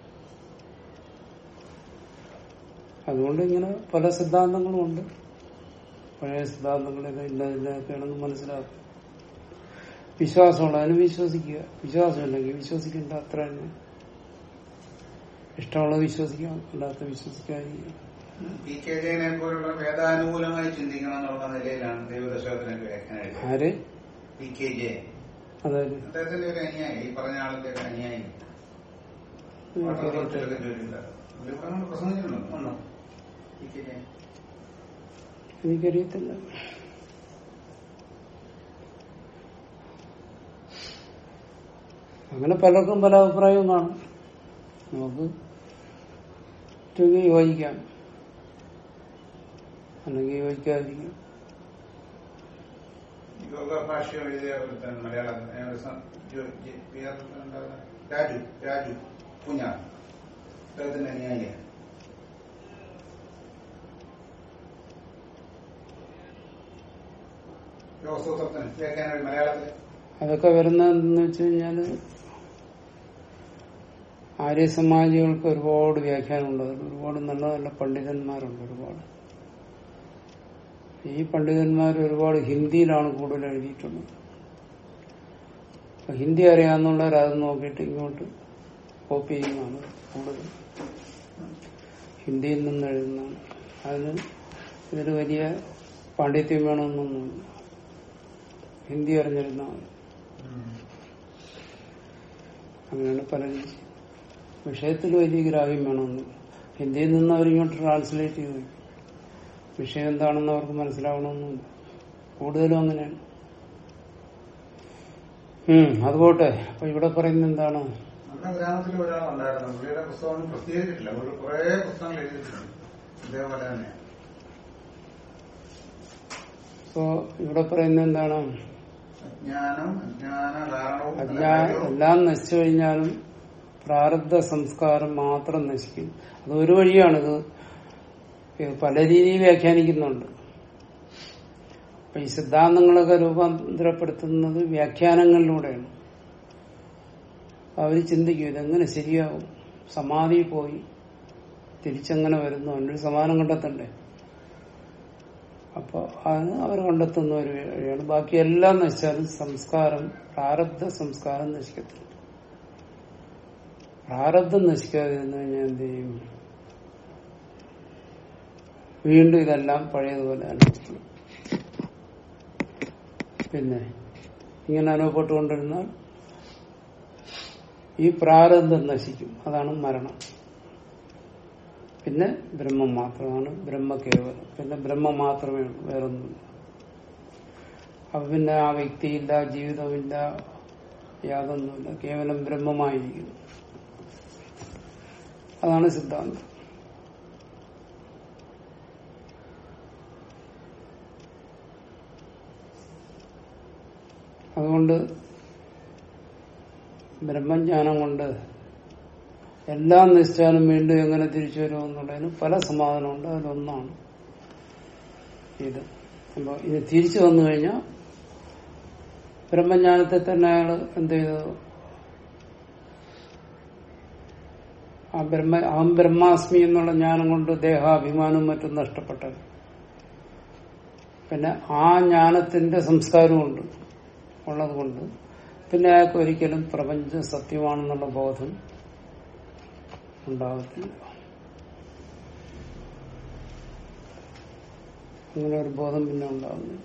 [SPEAKER 1] അതുകൊണ്ട് ഇങ്ങനെ പല സിദ്ധാന്തങ്ങളും ഉണ്ട് പഴയ സിദ്ധാന്തങ്ങളിത് ഇന്നതിനൊക്കെയാണെന്ന് മനസ്സിലാക്കും വിശ്വാസമുള്ളതിന് വിശ്വസിക്കുക വിശ്വാസമില്ലെങ്കിൽ വിശ്വസിക്കേണ്ട അത്ര തന്നെ ഇഷ്ടമുള്ളത് വിശ്വസിക്കാം അല്ലാത്ത വിശ്വസിക്കാതിരിക്കുക
[SPEAKER 3] പി കെ ജയനെ പോലുള്ള വേദാനുകൂലമായി ചിന്തിക്കണം എന്നുള്ള നിലയിലാണ് ദൈവദശകത്തിനൊക്കെ വ്യാഖ്യാനം എഴുതിയത്
[SPEAKER 1] ആര്
[SPEAKER 3] പി കെ ജയൻ
[SPEAKER 1] അതായത്
[SPEAKER 3] അദ്ദേഹത്തിന്റെ ഒരു അനുയായി ഈ പറഞ്ഞ ആളിന്റെ ഒരു അനുയായി
[SPEAKER 1] എനിക്കറിയത്തില്ല.
[SPEAKER 3] പത്രത്തിലൊക്കെ ജോലിയുണ്ട് പുള്ളി പറഞ്ഞ പ്രസംഗിച്ചിട്ടുണ്ടോ ഉണ്ടോ പി കെ ജയൻ
[SPEAKER 1] എനിക്കറിയത്തില്ല അങ്ങനെ പലർക്കും പല അഭിപ്രായവും കാണും നമുക്ക് പറ്റുമെങ്കിൽ യോജിക്കാം അല്ലെങ്കിൽ യോജിക്കാതിരിക്കാം
[SPEAKER 3] യോഗ ഭാഷ എഴുതിയ ഒരുത്തൻ മലയാളം അയാളുടെ സം- ജോ- ജി- പേര് എന്താണ്? രാജു രാജു കുഞ്ഞാർ അദ്ദേഹത്തിന്റെ അനുയായിയാണ് യോഗസൂത്രത്തിന് വ്യാഖ്യാനം മലയാളത്തിൽ
[SPEAKER 1] അതൊക്കെ വരുന്നതെന്ന് വെച്ച് കഴിഞ്ഞാല് ആര്യ സമാജികൾക്ക് ഒരുപാട് വ്യാഖ്യാനമുണ്ട് അതിൽ ഒരുപാട് നല്ല നല്ല പണ്ഡിതന്മാരുണ്ട് ഒരുപാട് ഈ പണ്ഡിതന്മാർ ഒരുപാട് ഹിന്ദിയിലാണ് കൂടുതൽ എഴുതിയിട്ടുള്ളത് അപ്പൊ ഹിന്ദി അറിയാവുന്നവർ അത് നോക്കിയിട്ട് ഇങ്ങോട്ട് കോപ്പി ചെയ്യുന്നതാണ് കൂടുതൽ ഹിന്ദിയിൽ നിന്ന് എഴുതുന്നതാണ് അതിന് ഇതിന് വലിയ പാണ്ഡിത്യം വേണമെന്നൊന്നുമില്ല ഹിന്ദി അറിഞ്ഞിരുന്നാൽ മതി അങ്ങനെയാണ് പലരും ചെയ്യുന്നത്. വിഷയത്തിൽ വലിയ ഗ്രാഹ്യം വേണമെന്നില്ല ഹിന്ദിയിൽ നിന്ന് അവരിങ്ങോട്ട് ട്രാൻസ്ലേറ്റ് ചെയ്ത് വയ്ക്കും. വിഷയം എന്താണെന്ന് അവർക്ക് മനസ്സിലാവണമെന്നില്ല കൂടുതലും അങ്ങനെയാണ് ഉം അത് പോട്ടെ അപ്പൊ ഇവിടെ പറയുന്നത് എന്താണ്
[SPEAKER 3] നമ്മുടെ ഗ്രാമത്തിൽ ഒരാളുണ്ടായിരുന്നു പുള്ളിയുടെ പുസ്തകം പ്രസിദ്ധീകരിച്ചിട്ടില്ല ഒരു കുറെ പുസ്തകങ്ങൾ എഴുതിയിട്ടുണ്ട് ഇതേപോലെ തന്നെ
[SPEAKER 1] ഇപ്പോ ഇവിടെ പറയുന്നത് എന്താണ്
[SPEAKER 3] അജ്ഞാനം അജ്ഞാന കാരണവും അല്ല,
[SPEAKER 1] അജ്ഞാ
[SPEAKER 3] കാര്യവും.
[SPEAKER 1] എല്ലാം നശിച്ചു കഴിഞ്ഞാലും പ്രാരബ്ധ സംസ്കാരം മാത്രം നശിക്കും അത് ഒരു വഴിയാണിത് ഇത് പല രീതിയിൽ വ്യാഖ്യാനിക്കുന്നുണ്ട് അപ്പൊ ഈ സിദ്ധാന്തങ്ങളൊക്കെ രൂപാന്തരപ്പെടുത്തുന്നത് വ്യാഖ്യാനങ്ങളിലൂടെയാണ് അവര് ചിന്തിക്കും ഇതെങ്ങനെ ശരിയാവും സമാധി പോയി തിരിച്ചെങ്ങനെ വരുന്നു അതിനൊരു സമാനം കണ്ടെത്തണ്ടേ അപ്പൊ അത് അവർ കണ്ടെത്തുന്ന ഒരു വഴിയാണ് ബാക്കി എല്ലാം നശിച്ചാലും സംസ്കാരം പ്രാരബ്ധ സംസ്കാരം നശിക്കത്തില്ല പ്രാരബ്ധം നശിക്കാതിരുന്നു കഴിഞ്ഞാൽ എന്ത് ചെയ്യും വീണ്ടും ഇതെല്ലാം പഴയതുപോലെ അനുഭവപ്പെടും പിന്നെ ഇങ്ങനെ അനുഭവപ്പെട്ടുകൊണ്ടിരുന്നാൽ ഈ പ്രാരബ്ധം നശിക്കും അതാണ് മരണം പിന്നെ ബ്രഹ്മം മാത്രമാണ് ബ്രഹ്മകേവലം പിന്നെ ബ്രഹ്മം മാത്രമേ ഉള്ളൂ വേറൊന്നുമില്ല അപ്പൊ പിന്നെ ആ വ്യക്തിയില്ല ജീവിതമില്ല യാതൊന്നുമില്ല കേവലം ബ്രഹ്മമായിരിക്കുന്നു അതാണ് സിദ്ധാന്തം അതുകൊണ്ട് ബ്രഹ്മജ്ഞാനം കൊണ്ട് എല്ലാം നശിച്ചാലും വീണ്ടും എങ്ങനെ തിരിച്ചു വരുമെന്നുള്ളതിന് പല സമാധാനമുണ്ട് അതിലൊന്നാണ് ഇത് അപ്പൊ ഇത് തിരിച്ചു വന്നു കഴിഞ്ഞാൽ ബ്രഹ്മജ്ഞാനത്തെ തന്നെ അയാൾ എന്ത് ചെയ്തു ആ ബ്രഹ്മ അഹം ബ്രഹ്മാസ്മി എന്നുള്ള ജ്ഞാനം കൊണ്ട് ദേഹാഭിമാനവും മറ്റും നഷ്ടപ്പെട്ടത് പിന്നെ ആ ജ്ഞാനത്തിന്റെ സംസ്കാരമുണ്ട് ഉള്ളത് കൊണ്ട് പിന്നെ അയാൾക്ക് ഒരിക്കലും പ്രപഞ്ചം സത്യമാണെന്നുള്ള ബോധം ഉണ്ടാകത്തില്ല അങ്ങനെ ഒരു ബോധം പിന്നെ ഉണ്ടാകുന്നില്ല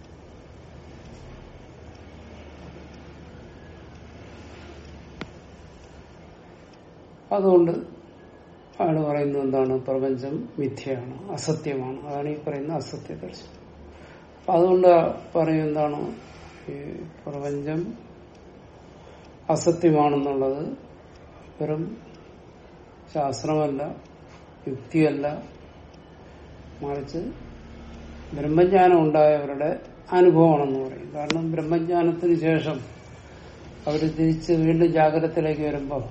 [SPEAKER 1] അതുകൊണ്ട് അയാൾ പറയുന്നത് എന്താണ് പ്രപഞ്ചം മിഥ്യയാണ് അസത്യമാണ് അതാണ് ഈ പറയുന്ന അസത്യ ദർശനം അപ്പൊ അതുകൊണ്ട് പറയും എന്താണ് ഈ പ്രപഞ്ചം അസത്യമാണെന്നുള്ളത് വെറും ശാസ്ത്രമല്ല യുക്തിയല്ല മറിച്ച് ബ്രഹ്മജ്ഞാനം ഉണ്ടായവരുടെ അനുഭവമാണെന്ന് പറയും കാരണം ബ്രഹ്മജ്ഞാനത്തിന് ശേഷം അവർ തിരിച്ച് വീണ്ടും ജാഗ്രതത്തിലേക്ക് വരുമ്പോൾ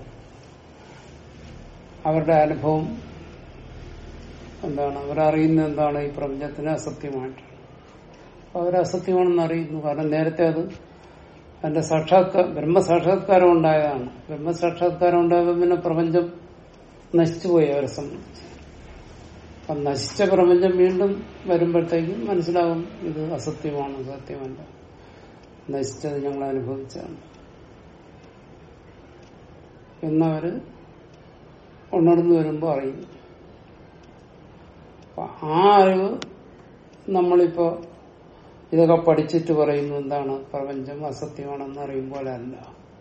[SPEAKER 1] അവരുടെ അനുഭവം എന്താണ് അവരറിയുന്നത് എന്താണ് ഈ പ്രപഞ്ചത്തിന് അസത്യമായിട്ട് അപ്പൊ അവർ അസത്യമാണെന്ന് അറിയുന്നു കാരണം നേരത്തെ അത് അതിന്റെ സാക്ഷാത്കാര ബ്രഹ്മസാക്ഷാത്കാരം ഉണ്ടായതാണ് ബ്രഹ്മസാക്ഷാത്കാരം ഉണ്ടായപ്പോൾ പിന്നെ പ്രപഞ്ചം നശിച്ചുപോയി അവരെ സംബന്ധിച്ച് അപ്പൊ നശിച്ച പ്രപഞ്ചം വീണ്ടും വരുമ്പോഴത്തേക്കും മനസ്സിലാവും ഇത് അസത്യമാണ് സത്യമല്ല നശിച്ചത് ഞങ്ങൾ അനുഭവിച്ചാണ് എന്നവര് ഉണർന്നു വരുമ്പോൾ അറിയും അപ്പൊ ആ അറിവ് നമ്മളിപ്പോ ഇതൊക്കെ പഠിച്ചിട്ട് പറയുന്നു എന്താണ് പ്രപഞ്ചം അസത്യമാണെന്ന് അറിയുമ്പോൾ അല്ല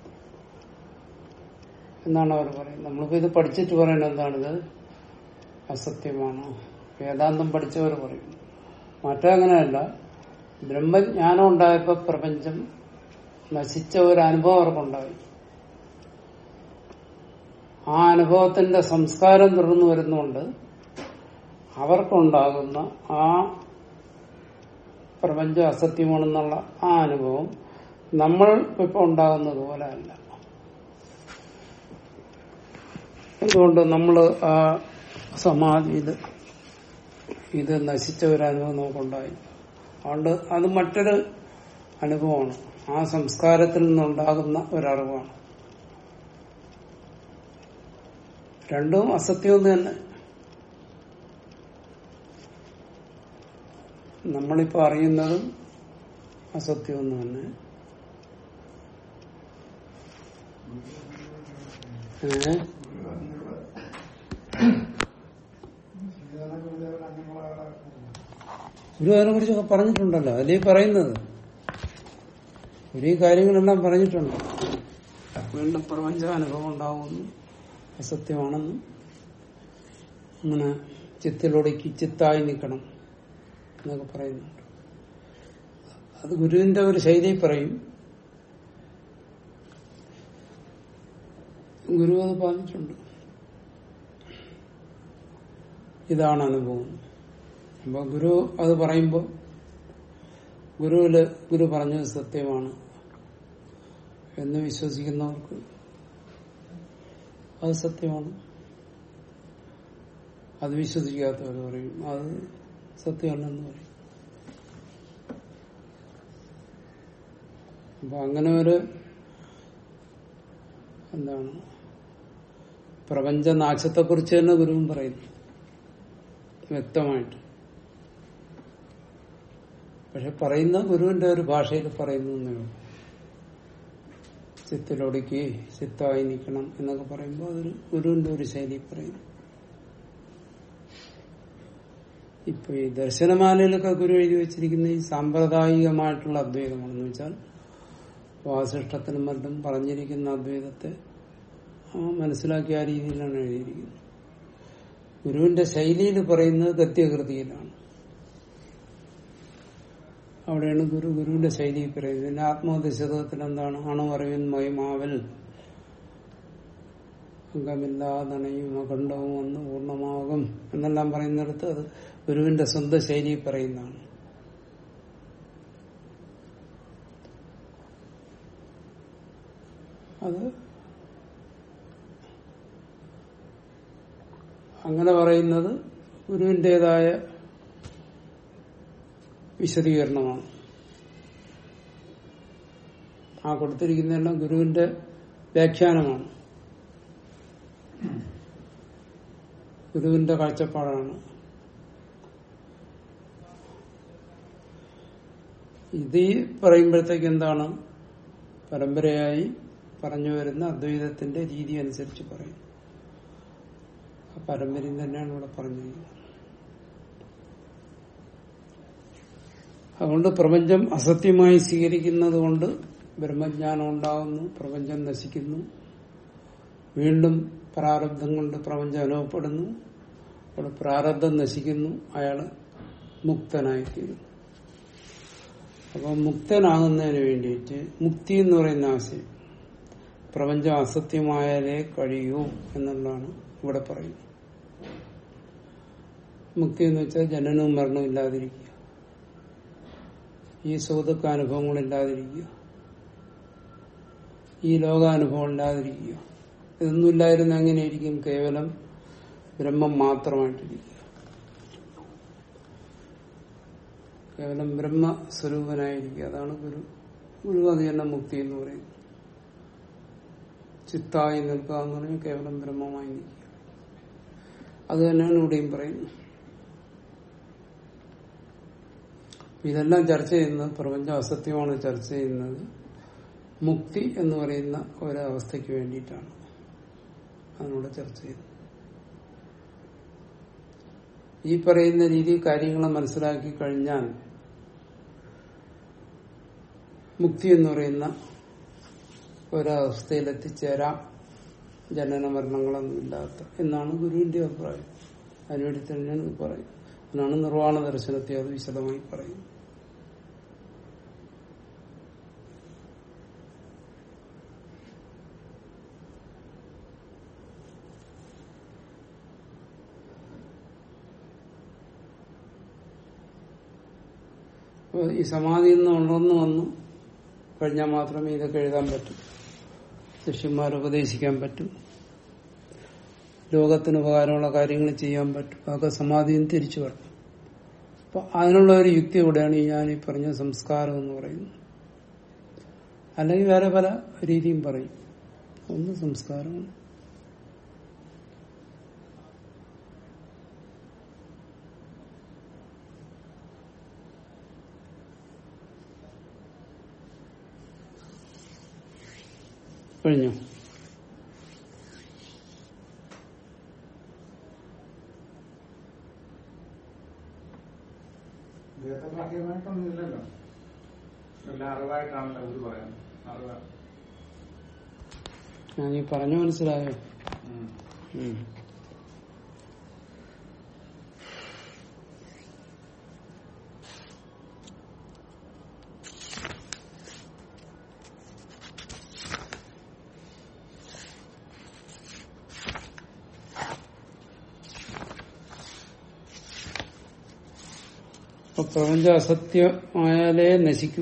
[SPEAKER 1] എന്നാണ് അവർ പറയുന്നത് നമ്മളിപ്പോ ഇത് പഠിച്ചിട്ട് പറയുന്നത് എന്താണിത് അസത്യമാണ് വേദാന്തം പഠിച്ചവർ പറയും മറ്റങ്ങനെയല്ല ബ്രഹ്മജ്ഞാനം ഉണ്ടായപ്പോ പ്രപഞ്ചം നശിച്ച ഒരു അനുഭവം അവർക്കുണ്ടായി ആ അനുഭവത്തിന്റെ സംസ്കാരം തുടർന്നു വരുന്നുകൊണ്ട് അവർക്കുണ്ടാകുന്ന ആ പ്രപഞ്ചം അസത്യമാണെന്നുള്ള ആ അനുഭവം നമ്മൾ ഇപ്പൊ ഉണ്ടാകുന്നത് പോലെ അല്ല എന്തുകൊണ്ട് നമ്മൾ ആ സമാധിയിൽ ഇത് നശിച്ച ഒരു അനുഭവം നമുക്കുണ്ടായി അതുകൊണ്ട് അത് മറ്റൊരു അനുഭവമാണ് ആ സംസ്കാരത്തിൽ നിന്നുണ്ടാകുന്ന ഒരറിവാണ് രണ്ടും അസത്യമൊന്നു തന്നെ നമ്മളിപ്പോ അറിയുന്നതും അസത്യമൊന്നു തന്നെ ഏ? ഗുരു അതിനെ കുറിച്ചൊക്കെ പറഞ്ഞിട്ടുണ്ടല്ലോ അതിലേ പറയുന്നത് ഒരു ഈ കാര്യങ്ങളെല്ലാം പറഞ്ഞിട്ടുണ്ട് വീണ്ടും പ്രപഞ്ചാനുഭവം ഉണ്ടാവുമെന്നും അസത്യമാണെന്നും അങ്ങനെ ചിത്തിലൊടുക്കി ചിത്തായി നിൽക്കണം എന്നൊക്കെ പറയുന്നുണ്ട് അത് ഗുരുവിന്റെ ഒരു ശൈലി പറയും ഗുരു അത് പറഞ്ഞിട്ടുണ്ട് ഇതാണ് അനുഭവം അപ്പൊ ഗുരു അത് പറയുമ്പോൾ ഗുരുവില് ഗുരു പറഞ്ഞത് സത്യമാണ് എന്ന് വിശ്വസിക്കുന്നവർക്ക് അത് സത്യമാണ് അത് വിശ്വസിക്കാത്തവർ പറയും അത് സത്യമല്ലെന്ന് പറയും അപ്പൊ അങ്ങനെ ഒരു എന്താണ് പ്രപഞ്ചനാശത്തെക്കുറിച്ച് തന്നെ ഗുരുവും പറയുന്നു വ്യക്തമായിട്ട് പക്ഷെ പറയുന്ന ഗുരുവിന്റെ ഒരു ഭാഷയിൽ പറയുന്നു എന്നേ ഉള്ളൂ ചിത്തിലൊടുക്കി ചിത്തായി നിൽക്കണം എന്നൊക്കെ പറയുമ്പോൾ അതൊരു ഗുരുവിന്റെ ഒരു ശൈലി പറയുന്നു ഇപ്പൊ ഈ ദർശനമാലയിലൊക്കെ ഗുരു എഴുതി വെച്ചിരിക്കുന്ന ഈ സാമ്പ്രദായികമായിട്ടുള്ള അദ്വൈതമാണെന്ന് വെച്ചാൽ വാസിഷ്ടത്തിനും മറ്റും പറഞ്ഞിരിക്കുന്ന അദ്വൈതത്തെ ആ മനസ്സിലാക്കിയ ആ രീതിയിലാണ് എഴുതിയിരിക്കുന്നത് ഗുരുവിന്റെ ശൈലിയിൽ പറയുന്നത് ഗദ്യകൃതിയിലാണ് അവിടെയാണ് ഗുരു ഗുരുവിന്റെ ശൈലി പറയുന്നത് പിന്നെ ആത്മോദശതത്തിൽ എന്താണ് അണുവറിവിൻ മയമാവൽ അംഗമില്ലാതണയും അഖണ്ഡവും ഒന്ന് പൂർണ്ണമാകും എന്നെല്ലാം പറയുന്നിടത്ത് അത് ഗുരുവിന്റെ സ്വന്തം ശൈലി പറയുന്നതാണ് അത് അങ്ങനെ പറയുന്നത് ഗുരുവിൻ്റെതായ വിശദീകരണമാണ് ആ കൊടുത്തിരിക്കുന്നതെല്ലാം ഗുരുവിന്റെ വ്യാഖ്യാനമാണ് ഗുരുവിന്റെ കാഴ്ചപ്പാടാണ് ഇത് ഈ പറയുമ്പോഴത്തേക്ക് എന്താണ് പരമ്പരയായി പറഞ്ഞു വരുന്ന അദ്വൈതത്തിന്റെ രീതി അനുസരിച്ച് പറയും ആ പരമ്പരയും തന്നെയാണ് ഇവിടെ പറഞ്ഞിരിക്കുന്നത് അതുകൊണ്ട് പ്രപഞ്ചം അസത്യമായി സ്വീകരിക്കുന്നത് കൊണ്ട് ബ്രഹ്മജ്ഞാനം ഉണ്ടാകുന്നു പ്രപഞ്ചം നശിക്കുന്നു വീണ്ടും പ്രാരബ്ധം കൊണ്ട് പ്രപഞ്ചം അനുഭവപ്പെടുന്നു അവിടെ പ്രാരബ്ധം നശിക്കുന്നു അയാൾ മുക്തനായിത്തീരുന്നു അപ്പോൾ മുക്തനാകുന്നതിന് വേണ്ടിയിട്ട് മുക്തി എന്ന് പറയുന്ന ആശയം പ്രപഞ്ചം അസത്യമായാലേ കഴിയൂ എന്നുള്ളതാണ് ഇവിടെ പറയുന്നത് മുക്തി എന്ന് വെച്ചാൽ ജനനവും മരണവും ഇല്ലാതിരിക്കുക ഈ സുഖദുഃഖ അനുഭവങ്ങൾ ഇല്ലാതിരിക്കുക ഈ ലോകാനുഭവം ഇല്ലാതിരിക്കുക ഇതൊന്നും ഇല്ലായിരുന്ന എങ്ങനെയായിരിക്കും കേവലം ബ്രഹ്മം മാത്രമായിട്ടിരിക്കുക കേവലം ബ്രഹ്മസ്വരൂപനായിരിക്കുക അതാണ് ഗുരു ഗുരു അത് തന്നെ മുക്തി എന്ന് പറയുന്നത് ചിത്തായി നിൽക്കുക എന്ന് പറഞ്ഞാൽ കേവലം ബ്രഹ്മമായി നിൽക്കുക അത് തന്നെയാണ് ഇവിടെയും പറയുന്നത് ഇതെല്ലാം ചർച്ച ചെയ്യുന്നത് പ്രപഞ്ചം അസത്യമാണ് ചർച്ച ചെയ്യുന്നത് മുക്തി എന്ന് പറയുന്ന ഒരവസ്ഥയ്ക്ക് വേണ്ടിയിട്ടാണ് അതിനോട് ചർച്ച ചെയ്യുന്നത് ഈ പറയുന്ന രീതി കാര്യങ്ങളെ മനസ്സിലാക്കി കഴിഞ്ഞാൽ മുക്തി എന്ന് പറയുന്ന ഒരവസ്ഥയിൽ എത്തിച്ചേരാം ജനന മരണങ്ങളൊന്നും ഇല്ലാത്ത എന്നാണ് ഗുരുവിന്റെ അഭിപ്രായം അതിനുവേണ്ടി തന്നെയാണ് ഇത് പറയുന്നത് അതിനാണ് നിർവ്വാണ ദർശനത്തെ അത് വിശദമായി പറയുന്നത് അപ്പൊ ഈ സമാധിയിൽ നിന്ന് ഉണർന്നു വന്നു കഴിഞ്ഞാൽ മാത്രമേ ഇതൊക്കെ എഴുതാൻ പറ്റൂ ശിഷ്യന്മാരെ ഉപദേശിക്കാൻ പറ്റും ലോകത്തിന് ഉപകാരമുള്ള കാര്യങ്ങൾ ചെയ്യാൻ പറ്റും അതൊക്കെ സമാധിയിൽ നിന്ന് തിരിച്ചു വരണം അപ്പൊ അതിനുള്ള ഒരു യുക്തി കൂടെയാണ് ഈ ഞാൻ ഈ പറഞ്ഞ സംസ്കാരം എന്ന് പറയുന്നത് അല്ലെങ്കിൽ വേറെ പല രീതിയും പറയും ഒന്ന് സംസ്കാരമാണ് കഴിഞ്ഞു
[SPEAKER 3] വേദബാഹ്യമായിട്ടൊന്നും ഇല്ലല്ലോ എല്ലാം അറിവായിട്ടാണല്ലോ അവർ പറയുന്നത് അറിവ്
[SPEAKER 1] ഞാൻ ഈ പറഞ്ഞു മനസ്സിലായോ
[SPEAKER 3] ഉം.
[SPEAKER 1] ഉം. അപ്പൊ പ്രപഞ്ചം അസത്യമായാലേ നശിക്കൂ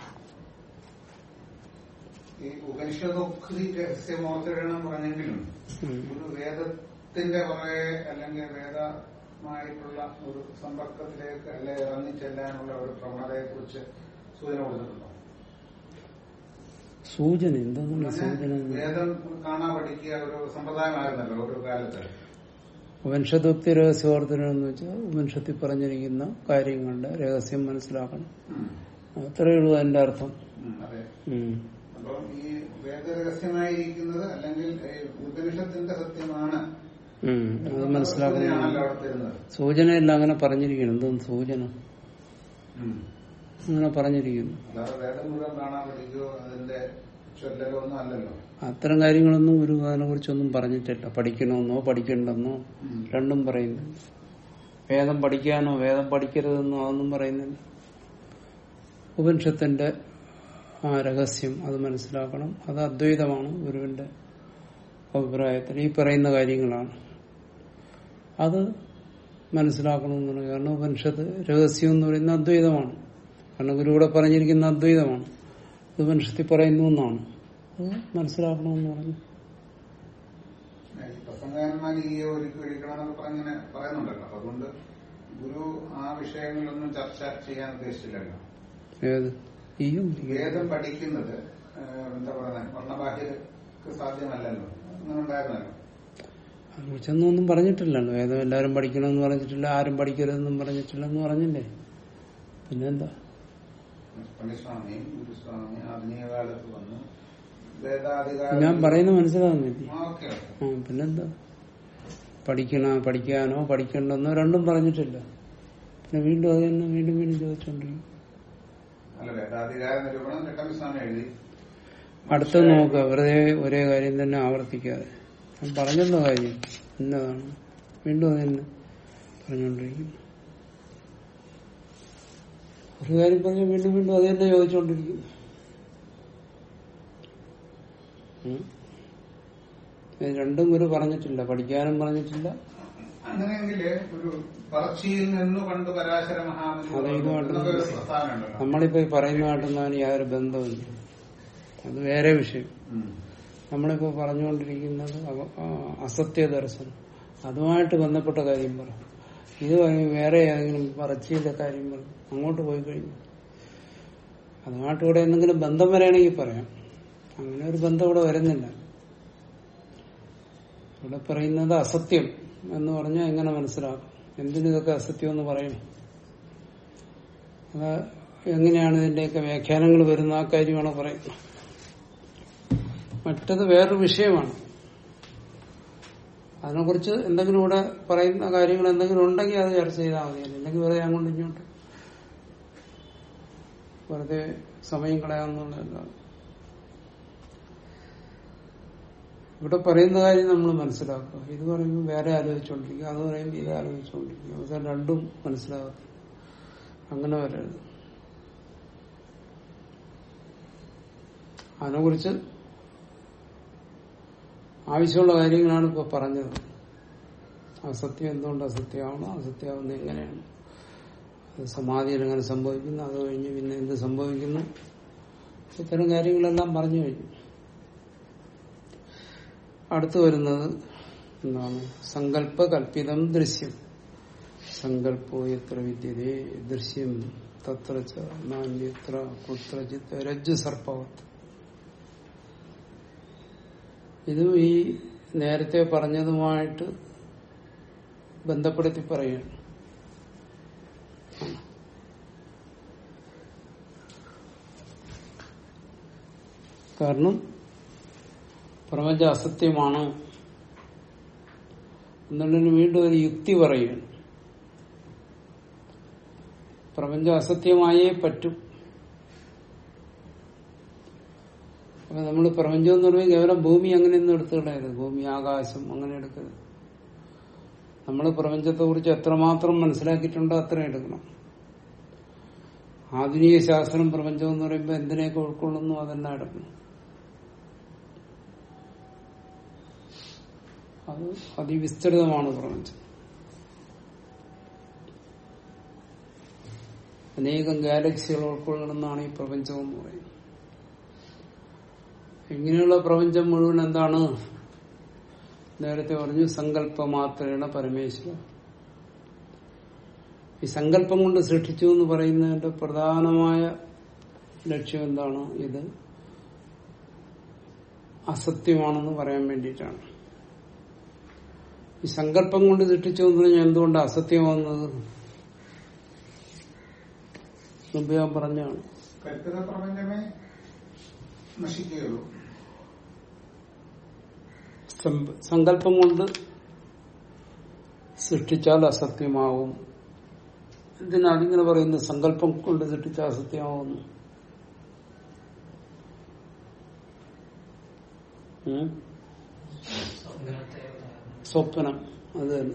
[SPEAKER 3] ഈ ഉപനിഷദോക്തി രഹസ്യമോർത്തിടണം പറഞ്ഞെങ്കിലും
[SPEAKER 1] ഉം.
[SPEAKER 3] ഒരു വേദത്തിന്റെ കുറെ അല്ലെങ്കിൽ വേദമായിട്ടുള്ള ഒരു സമ്പർക്കത്തിലേക്ക് അല്ലെ ഇറങ്ങിച്ചെല്ലാനുള്ള ഒരു പ്രവണതയെ കുറിച്ച് സൂചന കൊടുത്തിട്ടുണ്ടോ
[SPEAKER 1] സൂചന എന്താണ് സൂചന
[SPEAKER 3] വേദം കാണാൻ പഠിക്കുക ഒരു സമ്പ്രദായമായിരുന്നല്ലോ ഒരു കാലത്ത്
[SPEAKER 1] ഉപനിഷത്തോക്തി രഹസ്യവർദ്ധനം എന്ന് വെച്ചാൽ ഉപനിഷത്തിൽ പറഞ്ഞിരിക്കുന്ന കാര്യങ്ങളുടെ രഹസ്യം മനസ്സിലാക്കണം
[SPEAKER 3] ഉം.
[SPEAKER 1] അത്രയേ ഉള്ളൂ അതിന്റെ അർത്ഥം
[SPEAKER 3] ഉം, അതെ
[SPEAKER 1] ഉം.
[SPEAKER 3] അപ്പം ഈ വേദരഹസ്യമായിരിക്കുന്നത് അല്ലെങ്കിൽ ഈ ഉപനിഷത്തിന്റെ സത്യമാണ്
[SPEAKER 1] ഉം. അത് മനസ്സിലാക്കണം
[SPEAKER 3] സൂചനയാണല്ലോ അവിടെ തരുന്നത്
[SPEAKER 1] സൂചനയല്ല അങ്ങനെ പറഞ്ഞിരിക്കണം എന്തോന്ന് സൂചന
[SPEAKER 3] ഉം.
[SPEAKER 1] അങ്ങനെ പറഞ്ഞിരിക്കുന്നു
[SPEAKER 3] അല്ലാതെ വേദം മുഴുവൻ കാണാൻ പഠിക്കുകയോ അതിന്റെ ചൊല്ലലോ ഒന്നും അല്ലല്ലോ
[SPEAKER 1] അത്തരം കാര്യങ്ങളൊന്നും ഒരു അതിനെ കുറിച്ചൊന്നും പറഞ്ഞിട്ടില്ല പഠിക്കണമെന്നോ പഠിക്കണ്ടെന്നോ
[SPEAKER 3] ഉം.
[SPEAKER 1] രണ്ടും പറയുന്നു വേദം പഠിക്കാനോ വേദം പഠിക്കരുതെന്നോ അതൊന്നും പറയുന്നില്ല ഉപനിഷത്തിന്റെ ആ രഹസ്യം അത് മനസ്സിലാക്കണം അത് അദ്വൈതമാണ് ഗുരുവിന്റെ അഭിപ്രായത്തിൽ ഈ പറയുന്ന കാര്യങ്ങളാണ് അത് മനസ്സിലാക്കണമെന്നാണ് കാരണം ഉപനിഷത്ത് രഹസ്യം എന്ന് പറയുന്ന അദ്വൈതമാണ് കാരണം ഗുരു ഇവിടെ പറഞ്ഞിരിക്കുന്ന അദ്വൈതമാണ് ഇത് ഉപനിഷത്തിൽ പറയുന്നു എന്നാണ് അത് മനസ്സിലാക്കണമെന്ന് പറഞ്ഞു
[SPEAKER 3] ഈ പ്രസംഗകന്മാർ ഈ ഒരുക്കി ഒഴിക്കണം എന്നൊക്കെ പറഞ്ഞിങ്ങനെ പറയുന്നുണ്ടല്ലോ അപ്പൊ അതുകൊണ്ട് ഗുരു ആ വിഷയങ്ങളിലൊന്നും ചർച്ച ചെയ്യാൻ ഉദ്ദേശിച്ചില്ലല്ലോ
[SPEAKER 1] ഏത് ഈയും
[SPEAKER 3] വേദം പഠിക്കുന്നത് ഏഹ്, എന്താ പറയുക വർണ്ണബാഹ്യർക്ക് സാധ്യമല്ലല്ലോ അങ്ങനെ ഉണ്ടായിരുന്നല്ലോ
[SPEAKER 1] അതിനെക്കുറിച്ചൊന്നും ഒന്നും പറഞ്ഞിട്ടില്ലല്ലോ വേദം എല്ലാവരും പഠിക്കണമെന്ന് പറഞ്ഞിട്ടില്ല ആരും പഠിക്കരുതെന്നും പറഞ്ഞിട്ടില്ലെന്ന് പറഞ്ഞില്ലേ പിന്നെന്താ
[SPEAKER 3] പണ്ഡിസ്വാമിയും ഗുരുസ്വാമി ആധുനിക കാലത്ത് വന്നു വേദാധികാരം
[SPEAKER 1] ഞാൻ പറയുന്നത് മനസ്സിലാകുന്നില്ലേ
[SPEAKER 3] ആ, ഓക്കെ ഓക്കെ
[SPEAKER 1] ആ പിന്നെന്താ പഠിക്കണ പഠിക്കാനോ പഠിക്കണ്ടെന്നോ രണ്ടും പറഞ്ഞിട്ടില്ല പിന്നെ വീണ്ടും അത് തന്നെ വീണ്ടും വീണ്ടും ചോദിച്ചോണ്ടിരിക്കും
[SPEAKER 3] അല്ല വേദാധികാര നിരൂപണം ചട്ടമ്പിസ്വാമി എഴുതി
[SPEAKER 1] അടുത്ത നോക്കുക വെറുതെ ഒരേ കാര്യം തന്നെ ആവർത്തിക്കാതെ ഞാൻ പറഞ്ഞല്ലോ കാര്യം എന്നതാണ് വീണ്ടും അത് തന്നെ പറഞ്ഞുകൊണ്ടിരിക്കുന്നു ഒരു കാര്യം പറഞ്ഞ് വീണ്ടും വീണ്ടും അത് തന്നെ ചോദിച്ചുകൊണ്ടിരിക്കുന്നു ഉം. ഇത് രണ്ടും ഗുരു പറഞ്ഞിട്ടില്ല പഠിക്കാനും പറഞ്ഞിട്ടില്ല
[SPEAKER 3] അങ്ങനെയെങ്കിൽ ഒരു പറച്ചിയിൽ നിന്ന് പണ്ട് പരാശര മഹാമുനി
[SPEAKER 1] അതെ, ഇതുമായിട്ട്
[SPEAKER 3] എന്നൊക്കെ ഒരു പ്രസ്താവന ഉണ്ടല്ലോ
[SPEAKER 1] നമ്മളിപ്പോ ഈ പറയുന്നതായിട്ടൊന്നും അതിന് യാതൊരു ബന്ധവുമില്ല അത് വേറെ വിഷയം
[SPEAKER 3] ഉം.
[SPEAKER 1] നമ്മളിപ്പോ പറഞ്ഞുകൊണ്ടിരിക്കുന്നത് അവ- ആ, അസത്യ ദർശനം അതുമായിട്ട് ബന്ധപ്പെട്ട കാര്യം പറ ഇത് പറയും വേറെ ഏതെങ്കിലും പറച്ചിയിലെ കാര്യം പറ അങ്ങോട്ട് പോയി കഴിഞ്ഞു അതുമായിട്ട് ഇവിടെ എന്തെങ്കിലും ബന്ധം വരാണെങ്കിൽ പറയാം അങ്ങനെ ഒരു ബന്ധം ഇവിടെ വരുന്നില്ല ഇവിടെ പറയുന്നത് അസത്യം എന്ന് പറഞ്ഞാൽ എങ്ങനെ മനസ്സിലാക്കും എന്തിനു ഇതൊക്കെ അസത്യം എന്ന് പറയണം അത് എങ്ങനെയാണ് ഇതിന്റെയൊക്കെ വ്യാഖ്യാനങ്ങൾ വരുന്ന ആ കാര്യമാണ് പറയുന്നത് മറ്റത് വേറൊരു വിഷയമാണ് അതിനെക്കുറിച്ച് എന്തെങ്കിലും ഇവിടെ പറയുന്ന കാര്യങ്ങൾ എന്തെങ്കിലും ഉണ്ടെങ്കിൽ അത് ചർച്ച ചെയ്താൽ മതി അല്ലെങ്കിൽ വെറുതെ അങ്ങോട്ട് ഇങ്ങോട്ട് വെറുതെ സമയം കളയാവുന്നതല്ല ഇവിടെ പറയുന്ന കാര്യം നമ്മൾ മനസ്സിലാക്കുക ഇത് പറയുമ്പോൾ വേറെ ആലോചിച്ചുകൊണ്ടിരിക്കുക അത് പറയുമ്പോൾ ഇത് ആലോചിച്ചുകൊണ്ടിരിക്കുക അവസാനം രണ്ടും മനസ്സിലാകും അങ്ങനെ വരരുത് അതിനെക്കുറിച്ച് ആവശ്യമുള്ള കാര്യങ്ങളാണ് ഇപ്പൊ പറഞ്ഞത് അസത്യം എന്തുകൊണ്ട് അസത്യമാണോ അസത്യമാവുന്നത് എങ്ങനെയാണ് അത് സമാധിയിൽ എങ്ങനെ സംഭവിക്കുന്നു അത് കഴിഞ്ഞ് പിന്നെ എന്ത് സംഭവിക്കുന്നു ഇത്തരം കാര്യങ്ങളെല്ലാം പറഞ്ഞു കഴിഞ്ഞു അടുത്തു വരുന്നത് എന്താണ് സങ്കല്പ കൽപ്പിതം ദൃശ്യം സങ്കല്പോ എത്ര വിദ്യതേ ദൃശ്യം തത്ര ച നാന്യത്ര കുത്രചിത്ത് രജ്ജു സർപ്പവത്ത് ഇതും ഈ നേരത്തെ പറഞ്ഞതുമായിട്ട് ബന്ധപ്പെടുത്തി പറയുകയാണ് കാരണം പ്രപഞ്ച അസത്യമാണ് എന്നുള്ളതിന് വീണ്ടും ഒരു യുക്തി പറയുകയാണ് പ്രപഞ്ചം അസത്യമായേ പറ്റും അപ്പൊ നമ്മൾ പ്രപഞ്ചം എന്ന് പറയുമ്പോൾ കേവലം ഭൂമി അങ്ങനെയൊന്നും എടുത്തു കളയരുത് ഭൂമി ആകാശം അങ്ങനെ എടുക്കരുത് നമ്മൾ പ്രപഞ്ചത്തെ കുറിച്ച് എത്രമാത്രം മനസ്സിലാക്കിയിട്ടുണ്ടോ അത്രയും എടുക്കണം ആധുനിക ശാസ്ത്രം പ്രപഞ്ചം എന്ന് പറയുമ്പോൾ എന്തിനെയൊക്കെ ഉൾക്കൊള്ളുന്നു അതെല്ലാം എടുക്കണം അത് അതിവിസ്തൃതമാണ് പ്രപഞ്ചം അനേകം ഗാലക്സികൾ ഉൾക്കൊള്ളുന്നതാണ് ഈ പ്രപഞ്ചം എന്ന് പറയുന്നത് ഇങ്ങനെയുള്ള പ്രപഞ്ചം മുഴുവൻ എന്താണ് നേരത്തെ പറഞ്ഞു സങ്കല്പമാത്രേണ പരമേശ്വര ഈ സങ്കല്പം കൊണ്ട് സൃഷ്ടിച്ചു എന്ന് പറയുന്നതിന്റെ പ്രധാനമായ ലക്ഷ്യം എന്താണ് ഇത് അസത്യമാണെന്ന് പറയാൻ വേണ്ടിയിട്ടാണ് ഈ സങ്കല്പം കൊണ്ട് സൃഷ്ടിച്ചു എന്ന് പറഞ്ഞാൽ എന്തുകൊണ്ട് അസത്യമാകുന്നത് മുമ്പ് ഞാൻ പറഞ്ഞാണ്
[SPEAKER 3] കൽപ്പിത പ്രപഞ്ചമേ നശിക്കുകയുള്ളൂ
[SPEAKER 1] സമ്പ- സങ്കല്പം കൊണ്ട് സൃഷ്ടിച്ചാൽ അസത്യമാവും എന്തിനാണ് ഇങ്ങനെ പറയുന്നത് സങ്കല്പം കൊണ്ട് സൃഷ്ടിച്ചാൽ അസത്യമാവുന്നു ഉം? സ്വപ്നം അത് തന്നെ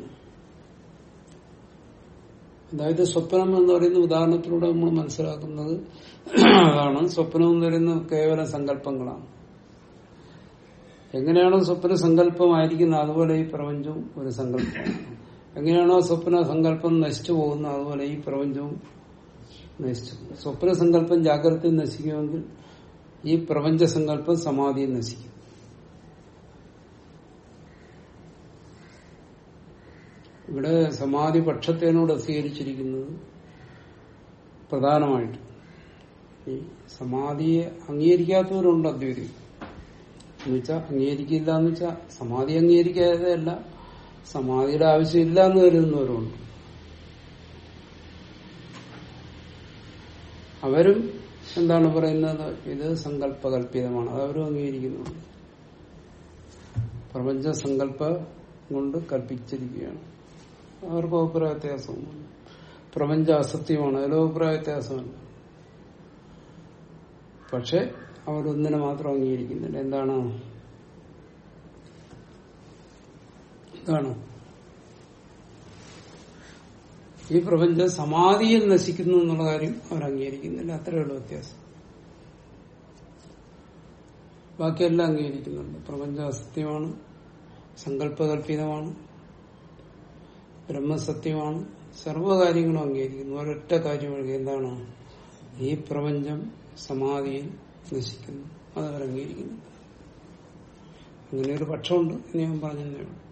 [SPEAKER 1] അതായത് സ്വപ്നം എന്ന് പറയുന്ന ഉദാഹരണത്തിലൂടെ നമ്മൾ മനസ്സിലാക്കുന്നത് അതാണ് സ്വപ്നം എന്ന് പറയുന്നത് കേവലം സങ്കല്പങ്ങളാണ് എങ്ങനെയാണോ സ്വപ്ന സങ്കല്പമായിരിക്കുന്നത് അതുപോലെ ഈ പ്രപഞ്ചവും ഒരു സങ്കല്പമാണ് എങ്ങനെയാണോ സ്വപ്ന സങ്കല്പം നശിച്ചു പോകുന്നത് അതുപോലെ ഈ പ്രപഞ്ചവും നശിച്ചു പോകും. സ്വപ്ന സങ്കല്പം ജാഗ്രത നശിക്കുമെങ്കിൽ ഈ പ്രപഞ്ച സങ്കല്പം സമാധിയും നശിക്കും ഇവിടെ സമാധി പക്ഷത്തേനോട് സ്വീകരിച്ചിരിക്കുന്നത് പ്രധാനമായിട്ട് ഈ സമാധിയെ അംഗീകരിക്കാത്തവരുണ്ട് അദ്വൈതി എന്നുവെച്ചാൽ അംഗീകരിക്കില്ല എന്ന് വെച്ചാൽ സമാധി അംഗീകരിക്കാതെയല്ല സമാധിയുടെ ആവശ്യമില്ല എന്ന് കരുതുന്നവരുണ്ട് അവരും എന്താണ് പറയുന്നത് ഇത് സങ്കല്പകല്പിതമാണ് അത് അവരും അംഗീകരിക്കുന്നുണ്ട് പ്രപഞ്ച സങ്കല്പ കൊണ്ട് കൽപ്പിച്ചിരിക്കുകയാണ് അവർക്ക് അഭിപ്രായ വ്യത്യാസവുമാണ് പ്രപഞ്ച അസത്യമാണ് അതിലും അഭിപ്രായ വ്യത്യാസമല്ല പക്ഷെ അവരൊന്നിനെ മാത്രം അംഗീകരിക്കുന്നില്ല എന്താണ് എന്താണ് ഈ പ്രപഞ്ചം സമാധിയിൽ നശിക്കുന്നു എന്നുള്ള കാര്യം അവർ അംഗീകരിക്കുന്നില്ല അത്രയുള്ള വ്യത്യാസം ബാക്കിയെല്ലാം അംഗീകരിക്കുന്നുണ്ട് പ്രപഞ്ചം അസത്യമാണ് സങ്കല്പകല്പിതമാണ് ബ്രഹ്മസത്യമാണ് സർവ്വകാര്യങ്ങളും അംഗീകരിക്കുന്നു ഒരൊറ്റ കാര്യം ഒഴികെ എന്താണ് ഈ പ്രപഞ്ചം സമാധിയിൽ നശിക്കുന്നു അത് അവർ അംഗീകരിക്കുന്നു അങ്ങനെ ഒരു പക്ഷമുണ്ട് എന്ന് ഞാൻ പറഞ്ഞതേ ഉള്ളൂ